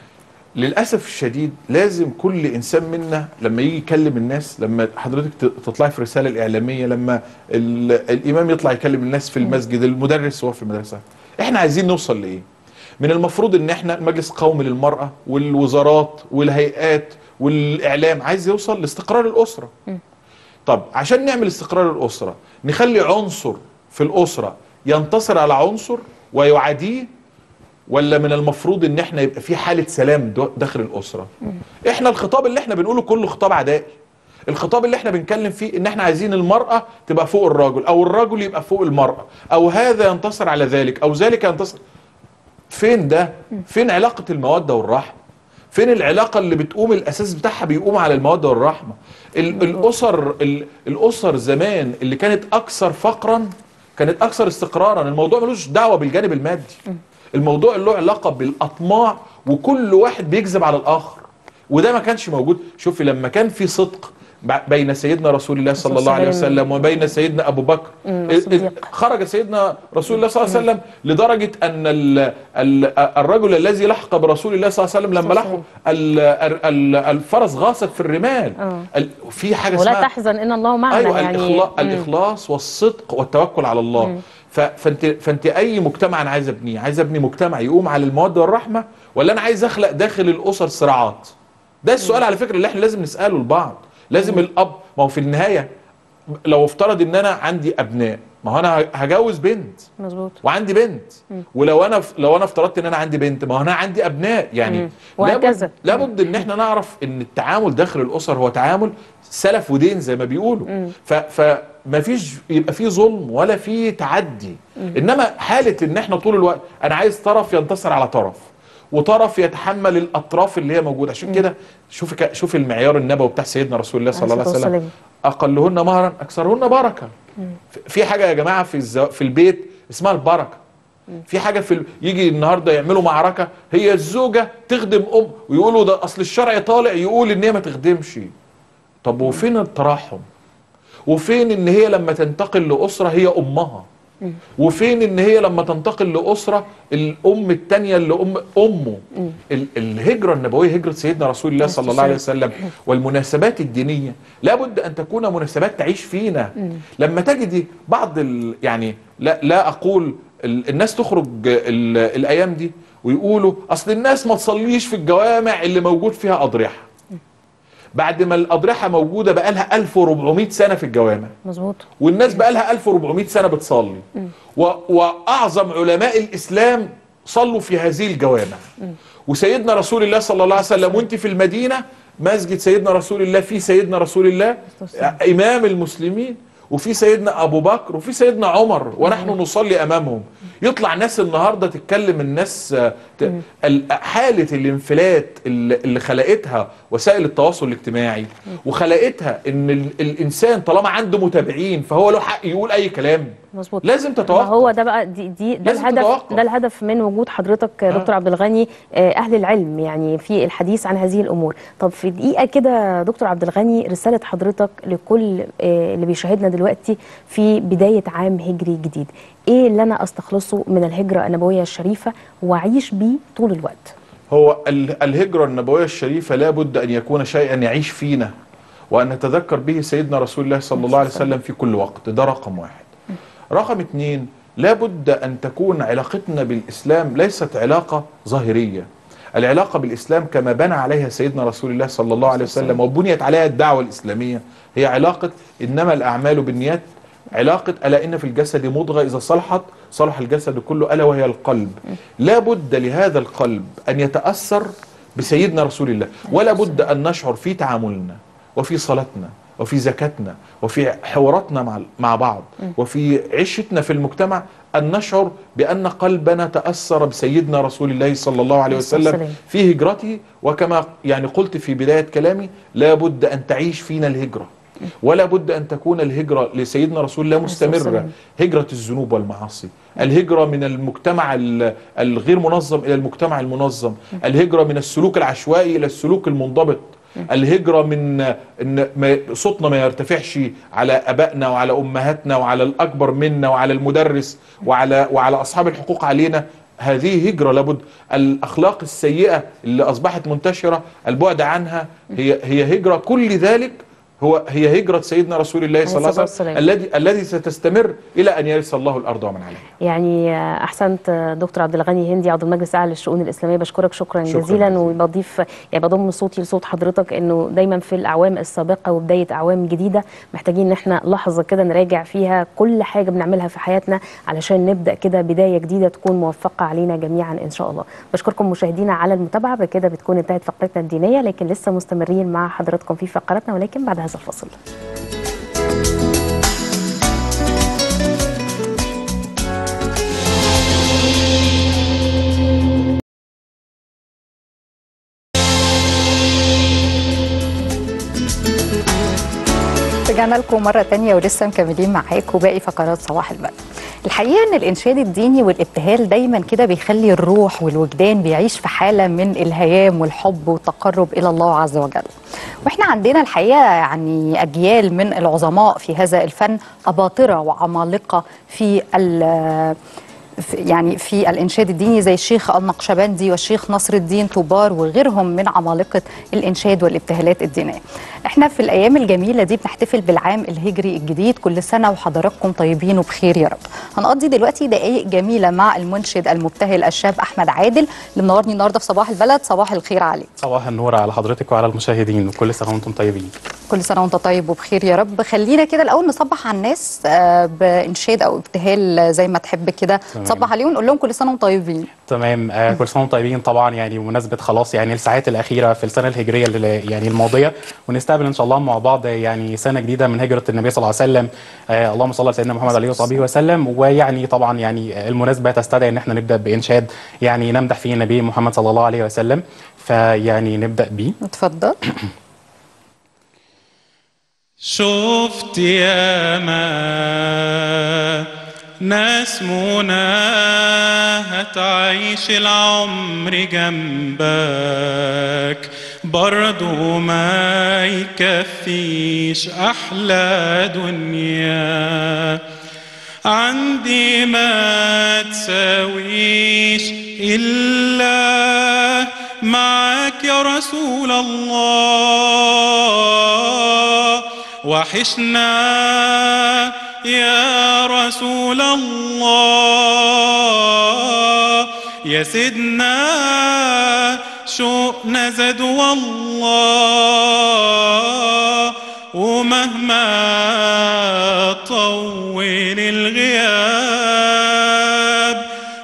للاسف الشديد لازم كل انسان منا لما يجي يكلم الناس لما حضرتك ت- تطلعي في رساله الاعلاميه لما ال- الامام يطلع يكلم الناس في المسجد المدرس وهو في المدرسه احنا عايزين نوصل لايه؟ من المفروض ان احنا المجلس القومي للمراه والوزارات والهيئات والاعلام عايز يوصل لاستقرار الاسره طب عشان نعمل استقرار الاسره نخلي عنصر في الاسره ينتصر على عنصر ويعاديه ولا من المفروض ان احنا يبقى في حاله سلام دو- داخل الاسره احنا الخطاب اللي احنا بنقوله كله خطاب عدائي الخطاب اللي احنا بنتكلم فيه ان احنا عايزين المراه تبقى فوق الرجل او الرجل يبقى فوق المراه او هذا ينتصر على ذلك او ذلك ينتصر فين ده فين علاقه الموده والرحمه فين العلاقه اللي بتقوم الاساس بتاعها بيقوم على الموده والرحمه ال- الاسر ال- الاسر زمان اللي كانت اكثر فقرا كانت اكثر استقرارا الموضوع ملوش دعوه بالجانب المادي الموضوع له علاقه بالاطماع وكل واحد بيكذب على الاخر وده ما كانش موجود شوفي لما كان في صدق ب- بين سيدنا رسول الله صلى الله عليه والسلام. وسلم وبين سيدنا ابو بكر مم، ال- ال- الصديق. خرج سيدنا رسول الله صلى الله عليه وسلم لدرجه ان ال ال الرجل الذي لحق برسول الله صلى الله عليه وسلم لما صلى الله لحقوا ال- ال- ال- الفرس غاصت في الرمال آه. ال- في حاجه ولا اسمها تحزن ان الله معنا ايوه يعني الإخلاص, مم. الاخلاص والصدق والتوكل على الله ف- فانت فانت اي مجتمع انا عايز ابنيه عايز ابني مجتمع يقوم على الموده والرحمه ولا انا عايز اخلق داخل الاسر صراعات ده السؤال على فكره اللي احنا لازم نساله لبعض لازم الاب ما هو في النهايه لو افترض ان انا عندي ابناء ما هو انا هجوز بنت مظبوط وعندي بنت ولو انا لو انا افترضت ان انا عندي بنت ما هو انا عندي ابناء يعني مم. وهكذا. لابد, لابد ان احنا نعرف ان التعامل داخل الاسر هو تعامل سلف ودين زي ما بيقولوا ف فما فيش يبقى فيه ظلم ولا فيه تعدي انما حاله ان احنا طول الوقت انا عايز طرف ينتصر على طرف وطرف يتحمل الاطراف اللي هي موجوده عشان كده شوف ك- شوف المعيار النبوي بتاع سيدنا رسول الله صلى الله عليه عليه الصلاة وسلم اقلهن مهرا اكثرهن بركه في حاجه يا جماعه في الزو... في البيت اسمها البركه في حاجه في ال... يجي النهارده يعملوا معركه هي الزوجه تخدم ام ويقولوا ده اصل الشرع طالع يقول ان هي ما تخدمش طب وفين التراحم وفين ان هي لما تنتقل لاسره هي امها وفين ان هي لما تنتقل لاسره الام الثانيه اللي ام امه ال- الهجره النبويه هجره سيدنا رسول الله صلى الله عليه وسلم والمناسبات الدينيه لابد ان تكون مناسبات تعيش فينا لما تجدي بعض ال يعني لا لا اقول ال- الناس تخرج ال- الايام دي ويقولوا اصل الناس ما تصليش في الجوامع اللي موجود فيها اضرحه بعد ما الاضرحه موجوده بقالها 1400 سنه في الجوامع مظبوط والناس بقى لها 1400 سنه بتصلي و... واعظم علماء الاسلام صلوا في هذه الجوامع وسيدنا رسول الله صلى الله عليه وسلم وانت في المدينه مسجد سيدنا رسول الله في سيدنا رسول الله امام المسلمين وفي سيدنا ابو بكر وفي سيدنا عمر ونحن نصلي امامهم يطلع ناس النهارده تتكلم الناس آه، ت... ال- حاله الانفلات اللي اللي خلقتها وسائل التواصل الاجتماعي وخلقتها ان ال... الانسان طالما عنده متابعين فهو له حق يقول اي كلام مظبوط لازم ما تتوقف هو ده بقى دي, دي ده لازم الهدف تتوقف. ده الهدف من وجود حضرتك آه. دكتور عبد الغني آه، اهل العلم يعني في الحديث عن هذه الامور طب في دقيقه كده دكتور عبد الغني رساله حضرتك لكل آه، اللي بيشاهدنا دلوقتي في بدايه عام هجري جديد ايه اللي انا استخلصه من الهجره النبويه الشريفه واعيش بيه طول الوقت هو ال- الهجرة النبوية الشريفة لا بد أن يكون شيئا يعيش فينا وأن نتذكر به سيدنا رسول الله صلى الله عليه وسلم في كل وقت ده رقم واحد رقم اتنين لا بد أن تكون علاقتنا بالإسلام ليست علاقة ظاهرية العلاقة بالإسلام كما بنى عليها سيدنا رسول الله صلى الله عليه وسلم وبنيت عليها الدعوة الإسلامية هي علاقة إنما الأعمال بالنيات علاقة ألا إن في الجسد مضغة إذا صلحت صلح الجسد كله ألا وهي القلب لا بد لهذا القلب أن يتأثر بسيدنا رسول الله ولا بد أن نشعر في تعاملنا وفي صلاتنا وفي زكاتنا وفي حواراتنا مع مع بعض وفي عيشتنا في المجتمع أن نشعر بأن قلبنا تأثر بسيدنا رسول الله صلى الله عليه الصلاة وسلم والسلام. في هجرته وكما يعني قلت في بداية كلامي لا بد أن تعيش فينا الهجرة ولا بد أن تكون الهجرة لسيدنا رسول الله الصلاة مستمرة والسلام. هجرة الذنوب والمعاصي الهجرة من المجتمع ال- الغير منظم إلى المجتمع المنظم الهجرة من السلوك العشوائي إلى السلوك المنضبط الهجرة من ان ما صوتنا ما يرتفعش على ابائنا وعلى امهاتنا وعلى الاكبر منا وعلى المدرس وعلى وعلى اصحاب الحقوق علينا هذه هجرة لابد الأخلاق السيئة اللي أصبحت منتشرة البعد عنها هي هي هجرة كل ذلك هو هي هجرة سيدنا رسول الله صلى الله عليه الصلاة وسلم والسلام. الذي الذي ستستمر إلى أن يرث الله الأرض ومن عليها يعني آه، احسنت آه، دكتور عبد الغني هندي عضو المجلس الاعلى للشؤون الاسلاميه بشكرك شكرا, شكراً جزيلا جزيلاً. وبضيف يعني بضم صوتي لصوت حضرتك انه دايما في الاعوام السابقه وبدايه اعوام جديده محتاجين ان احنا لحظه كده نراجع فيها كل حاجه بنعملها في حياتنا علشان نبدا كده بدايه جديده تكون موفقه علينا جميعا ان شاء الله بشكركم مشاهدينا على المتابعه بكده بتكون انتهت فقرتنا الدينيه لكن لسه مستمرين مع حضراتكم في فقراتنا ولكن بعد هذا الفصل رجعنا لكم مرة تانية ولسه مكملين معاكم باقي فقرات صباح البلد الحقيقة ان الانشاد الديني والابتهال دايما كده بيخلي الروح والوجدان بيعيش في حالة من الهيام والحب والتقرب الى الله عز وجل واحنا عندنا الحقيقة يعني اجيال من العظماء في هذا الفن اباطرة وعمالقة في ال- في- يعني في الانشاد الديني زي الشيخ النقشبندي والشيخ نصر الدين طوبار وغيرهم من عمالقه الانشاد والابتهالات الدينيه. احنا في الايام الجميله دي بنحتفل بالعام الهجري الجديد كل سنه وحضراتكم طيبين وبخير يا رب. هنقضي دلوقتي دقائق جميله مع المنشد المبتهل الشاب احمد عادل اللي منورني النهارده في صباح البلد صباح الخير عليك. صباح النور على حضرتك وعلى المشاهدين وكل سنه وانتم طيبين كل سنه وانت طيب وبخير يا رب خلينا كده الاول نصبح على الناس آه، بانشاد او ابتهال زي ما تحب كده تمام. نصبح عليهم نقول لهم كل سنه وانتم طيبين. تمام آه كل سنه وانتم طيبين طبعا يعني بمناسبه خلاص يعني الساعات الاخيره في السنه الهجريه اللي يعني الماضيه ونستقبل ان شاء الله مع بعض يعني سنه جديده من هجره النبي صلى الله عليه وسلم آه اللهم صل على سيدنا محمد عليه وصحبه وسلم ويعني طبعا يعني المناسبه تستدعي ان احنا نبدا بانشاد يعني نمدح فيه النبي محمد صلى الله عليه وسلم فيعني نبدا بيه اتفضل. شفت ياما ناس منى هتعيش العمر جنبك برضو ما يكفيش أحلى دنيا عندي ما تساويش إلا معاك يا رسول الله وحشنا يا رسول الله يا سيدنا شوقنا زاد والله ومهما طول الغياب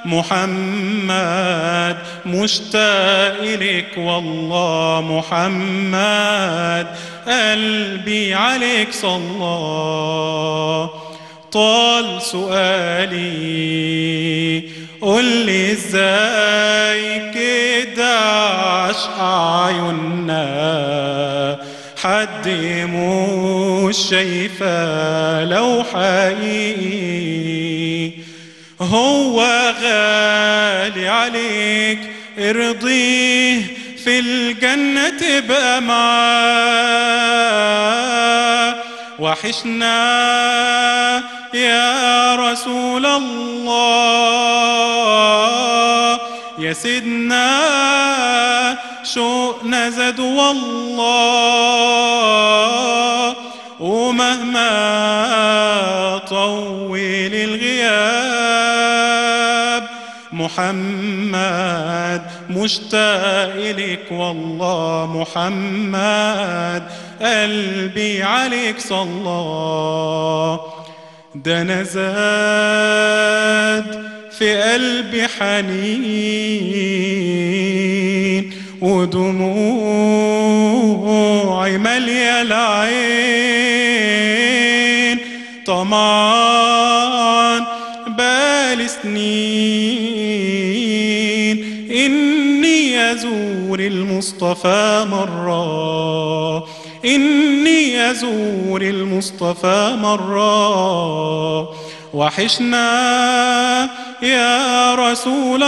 محمد مشتاق لك والله محمد قلبي عليك صلى طال سؤالي قل لي ازاي كده عشق عيوننا حد مش شايفة لو حقيقي هو غالي عليك ارضيه في الجنة بقى معاه وحشنا يا رسول الله يا سيدنا شوقنا زاد والله ومهما طول الغياب محمد مشتاق إليك والله محمد قلبي عليك صلى ده أنا زاد في قلبي حنين ودموعي مالية العين طمعان بالي سنين إني أزور المصطفى مرة إني أزور المصطفى مرة وحشنا يا رسول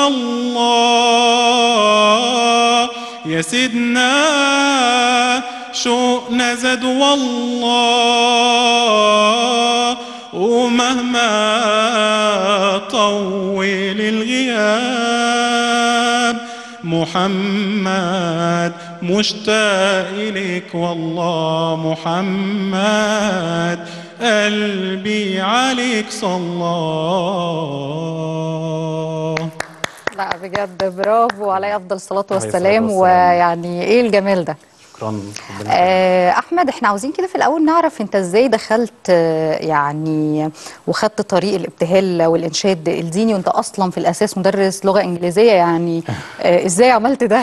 الله يا سيدنا شوقنا زاد والله ومهما طول الغياب محمد مشتاق إليك والله محمد قلبي عليك صلى لا بجد برافو عليه افضل الصلاه عليه الصلاة والسلام والسلام. ويعني ايه الجمال ده شكرا ربنا آه، احمد احنا عاوزين كده في الاول نعرف انت ازاي دخلت آه، يعني وخدت طريق الابتهال والانشاد الديني وانت اصلا في الاساس مدرس لغه انجليزيه يعني آه، ازاي عملت ده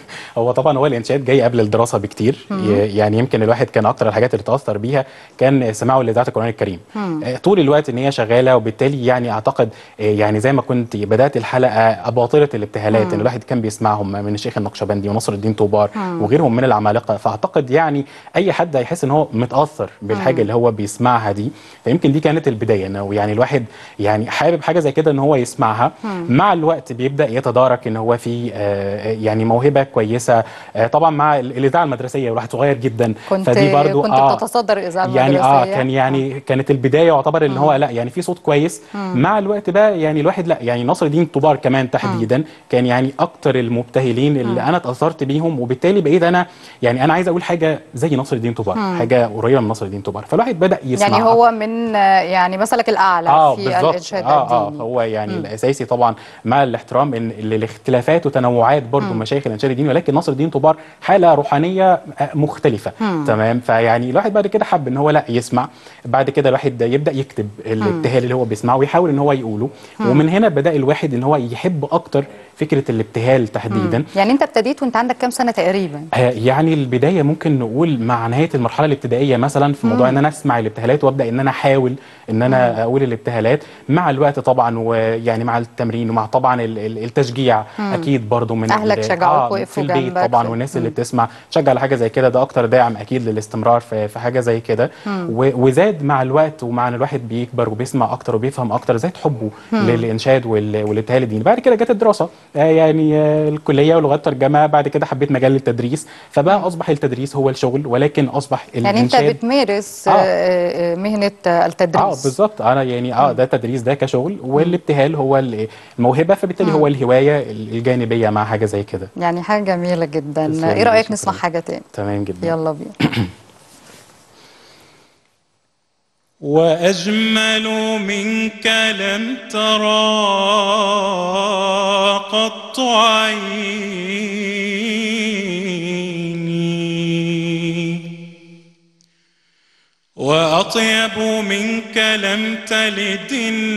هو طبعا هو الانشاد جاي قبل الدراسه بكتير ي- يعني يمكن الواحد كان اكتر الحاجات اللي تاثر بيها كان سماعه لاذاعه القران الكريم آه، طول الوقت ان هي شغاله وبالتالي يعني اعتقد آه، يعني زي ما كنت بدات الحلقه اباطره الابتهالات ان الواحد كان بيسمعهم من الشيخ النقشبندي ونصر الدين طوبار وغيرهم من العمالقه فاعتقد يعني اي حد هيحس ان هو متاثر بالحاجه اللي هو بيسمعها دي فيمكن دي كانت البدايه انه يعني الواحد يعني حابب حاجه زي كده ان هو يسمعها مع الوقت بيبدا يتدارك ان هو في آه، يعني موهبه كويسه آه، طبعا مع ال- الاذاعه المدرسيه والواحد صغير جدا كنت فدي برضو كنت آه بتتصدر الاذاعه يعني اه المدرسية. كان يعني كانت البدايه يعتبر ان هو لا يعني في صوت كويس مع الوقت بقى يعني الواحد لا يعني نصر الدين طوبار كمان تحديدا كان يعني اكتر المبتهلين اللي انا اتاثرت بيهم وبالتالي بقيت انا يعني انا عايز اقول حاجه زي نصر الدين طوبار حاجه قريبه من نصر الدين طوبار فالواحد بدا يسمع يعني هو من آه، يعني مثلك الاعلى اه في بالظبط الانشاد اه اه الديني هو يعني م. الاساسي طبعا مع الاحترام ان ال- الاختلافات وتنوعات برضو مشايخ الانشاد الديني ولكن نصر الدين طوبار حاله روحانيه آه، مختلفه تمام فيعني الواحد بعد كده حب ان هو لا يسمع بعد كده الواحد يبدا يكتب الابتهال اللي هو بيسمعه ويحاول ان هو يقوله ومن هنا بدا الواحد ان هو يحب اكتر فكره الابتهال تحديدا يعني انت ابتديت وانت عندك كام سنه تقريبا آه، يعني البدايه ممكن نقول مع نهايه المرحله الابتدائيه مثلا في موضوع ان انا اسمع الابتهالات وابدا ان انا احاول ان انا اقول الابتهالات مع الوقت طبعا ويعني مع التمرين ومع طبعا ال- ال- التشجيع اكيد برضو من أهلك ال- شجعوك في وقفوا البيت جنبك طبعا في- والناس اللي بتسمع تشجع على حاجه زي كده ده اكتر داعم اكيد للاستمرار في في حاجه زي كده و- وزاد مع الوقت ومع ان الواحد بيكبر وبيسمع اكتر وبيفهم اكتر زاد حبه للانشاد وال- والابتهال الديني بعد كده جت الدراسه آه، يعني آه، الكليه ولغات ترجمه بعد كده حبيت مجال التدريس فبقى اصبح التدريس هو الشغل ولكن اصبح يعني انت الانشاد بتمارس آه. آه، آه، مهنه آه، التدريس اه بالظبط انا يعني اه ده تدريس ده كشغل والابتهال هو ال- الموهبه فبالتالي هو الهوايه الجانبيه مع حاجه زي كده يعني حاجه جميله جدا تسلمي، ايه رايك شكراً. نسمع حاجه تاني تمام جدا يلا بينا وأجمل منك لم ترى قط عيني وأطيب منك لم تلد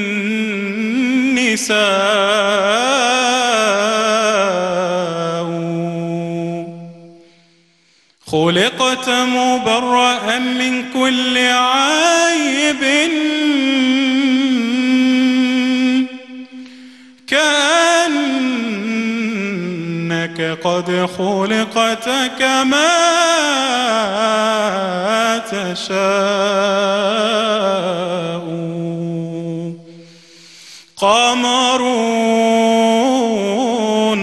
النساء خلقت مبرأ من كل عيب كأنك قد خلقت كما تشاء قمرون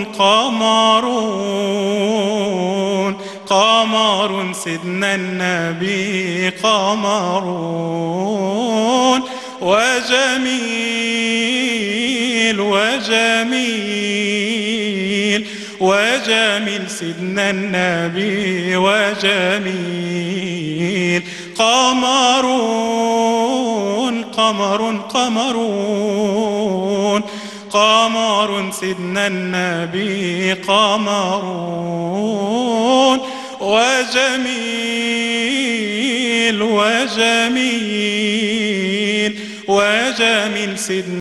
قمرون قمر سيدنا النبي قمرون وجميل وجميل وجميل سيدنا النبي وجميل قمرون قمر قمرون قمر سيدنا النبي قمرون وجميل وجميل وجميل سيدنا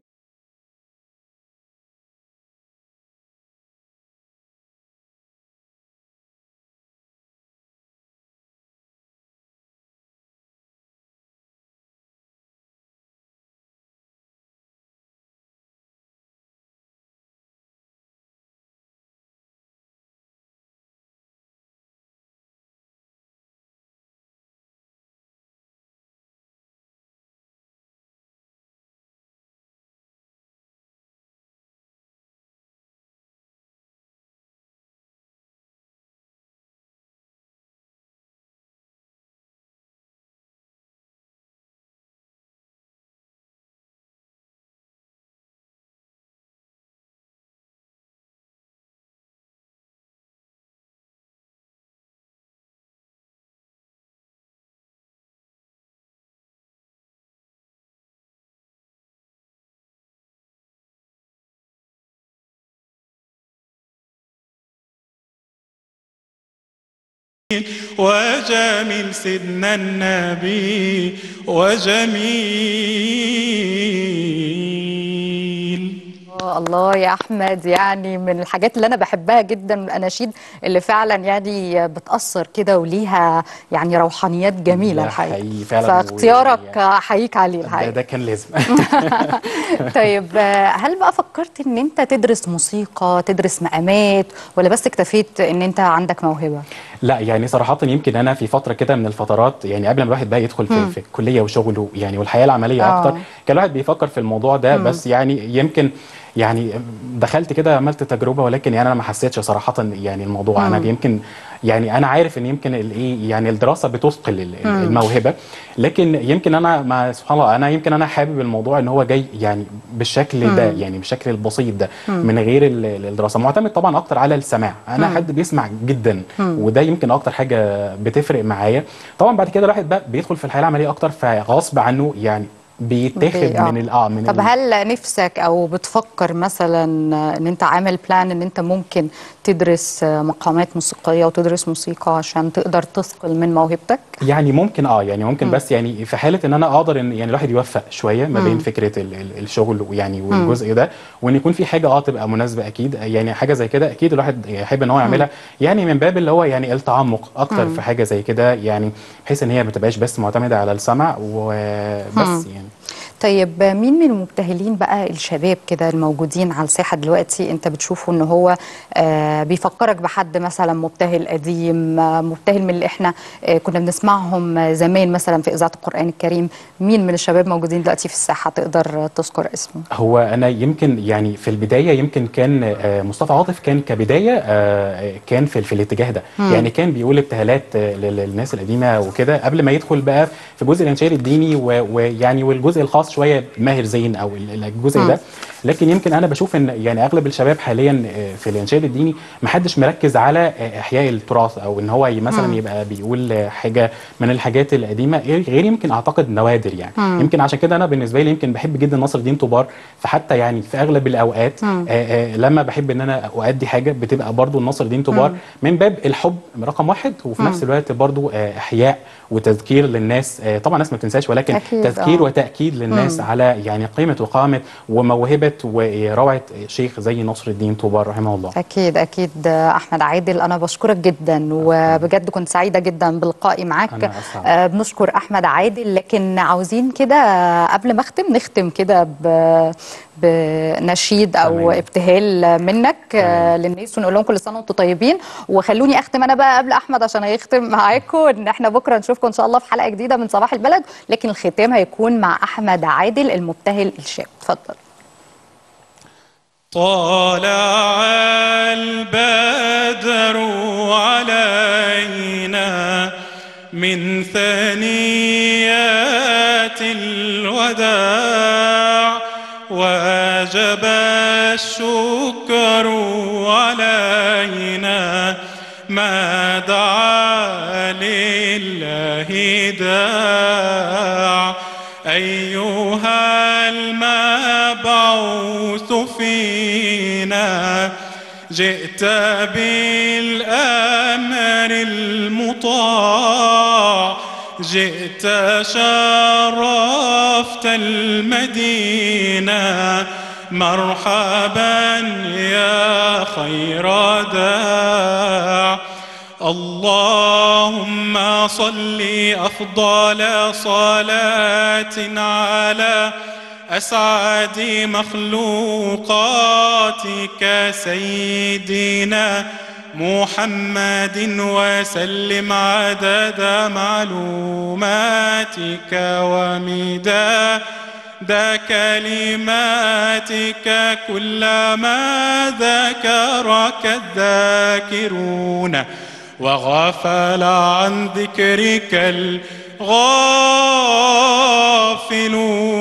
وجميل سيدنا النبي وجميل الله يا احمد يعني من الحاجات اللي انا بحبها جدا الاناشيد اللي فعلا يعني بتاثر كده وليها يعني روحانيات جميله ده الحقيقه حقيقي فعلا فاختيارك ويعني- احييك عليه ده, الحقيقه ده كان لازم طيب آه، هل بقى فكرت ان انت تدرس موسيقى تدرس مقامات ولا بس اكتفيت ان انت عندك موهبه لا يعني صراحة يمكن أنا في فترة كده من الفترات يعني قبل ما الواحد بقى يدخل في, في الكلية وشغله يعني والحياة العملية آه. أكتر كان الواحد بيفكر في الموضوع ده بس يعني يمكن يعني دخلت كده عملت تجربة ولكن يعني أنا ما حسيتش صراحة يعني الموضوع أنا يمكن يعني أنا عارف إن يمكن الإيه يعني الدراسة بتثقل ال- ال- الموهبة لكن يمكن أنا ما سبحان الله أنا يمكن أنا حابب الموضوع إن هو جاي يعني بالشكل ده يعني بالشكل البسيط ده من غير ال- ال- الدراسة معتمد طبعا أكتر على السماع أنا حد بيسمع جدا وده يمكن أكتر حاجة بتفرق معايا طبعا بعد كده الواحد بقى بيدخل في الحياة العملية أكتر فغصب عنه يعني بيتاخد بي- آه. من ال- اه من طب ال- هل نفسك او بتفكر مثلا ان انت عامل بلان ان انت ممكن تدرس مقامات موسيقيه وتدرس موسيقى عشان تقدر تثقل من موهبتك يعني ممكن اه يعني ممكن بس يعني في حاله ان انا اقدر ان يعني الواحد يوفق شويه ما بين فكره ال ال الشغل ويعني والجزء ده وان يكون في حاجه اه تبقى مناسبه اكيد يعني حاجه زي كده اكيد الواحد يحب ان هو يعملها يعني من باب اللي هو يعني التعمق اكتر في حاجه زي كده يعني بحيث ان هي ما تبقاش بس معتمده على السمع وبس يعني طيب مين من المبتهلين بقى الشباب كده الموجودين على الساحه دلوقتي انت بتشوفه ان هو آه بيفكرك بحد مثلا مبتهل قديم آه مبتهل من اللي احنا آه كنا بنسمعهم زمان مثلا في اذاعه القران الكريم مين من الشباب موجودين دلوقتي في الساحه تقدر تذكر اسمه هو انا يمكن يعني في البدايه يمكن كان آه، مصطفى عاطف كان كبدايه آه، كان في, في الاتجاه ده يعني كان بيقول ابتهالات آه، لل- للناس القديمه وكده قبل ما يدخل بقى في جزء الانشاد الديني و- ويعني والجزء الخاص شويه ماهر زين او ال- الجزء ده لكن يمكن انا بشوف ان يعني اغلب الشباب حاليا آه، في الانشاد الديني ما حدش مركز على آه، احياء التراث او ان هو ي- مثلا يبقى بيقول آه، حاجه من الحاجات القديمه غير غير يمكن اعتقد نوادر يعني يمكن عشان كده انا بالنسبه لي يمكن بحب جدا ناصر الدين طوبار فحتى يعني في اغلب الاوقات آه آه لما بحب ان انا اؤدي حاجه بتبقى برضو ناصر الدين طوبار من باب الحب رقم واحد وفي نفس الوقت برضو آه احياء وتذكير للناس آه طبعا الناس ما تنساش ولكن أكيد، تذكير آه. وتاكيد للناس على يعني قيمه وقامه وموهبه وروعه شيخ زي ناصر الدين طوبار رحمه الله اكيد اكيد احمد عادل انا بشكرك جدا وبجد كنت سعيده جدا بلقائي معاك أنا أسعد. آه، بنشكر احمد عادل لكن عاوزين كده قبل ما اختم نختم كده ب- بنشيد او تمام. ابتهال منك آه، للناس ونقول لهم كل سنه وانتم طيبين وخلوني اختم انا بقى قبل احمد عشان هيختم معاكم ان احنا بكره نشوفكم ان شاء الله في حلقه جديده من صباح البلد لكن الختام هيكون مع احمد عادل المبتهل الشاب اتفضل طالع البدر علينا من ثنيات الوداع وجب الشكر علينا ما دعا لله داع أيها المبعوث فينا جئت بالأمر المطاع جئت شرفت المدينة مرحبا يا خير داع اللهم صل أفضل صلاة على أسعد مخلوقاتك سيدنا محمد وسلم عدد معلوماتك ومداد كلماتك كلما ذكرك الذاكرون وغفل عن ذكرك الغافلون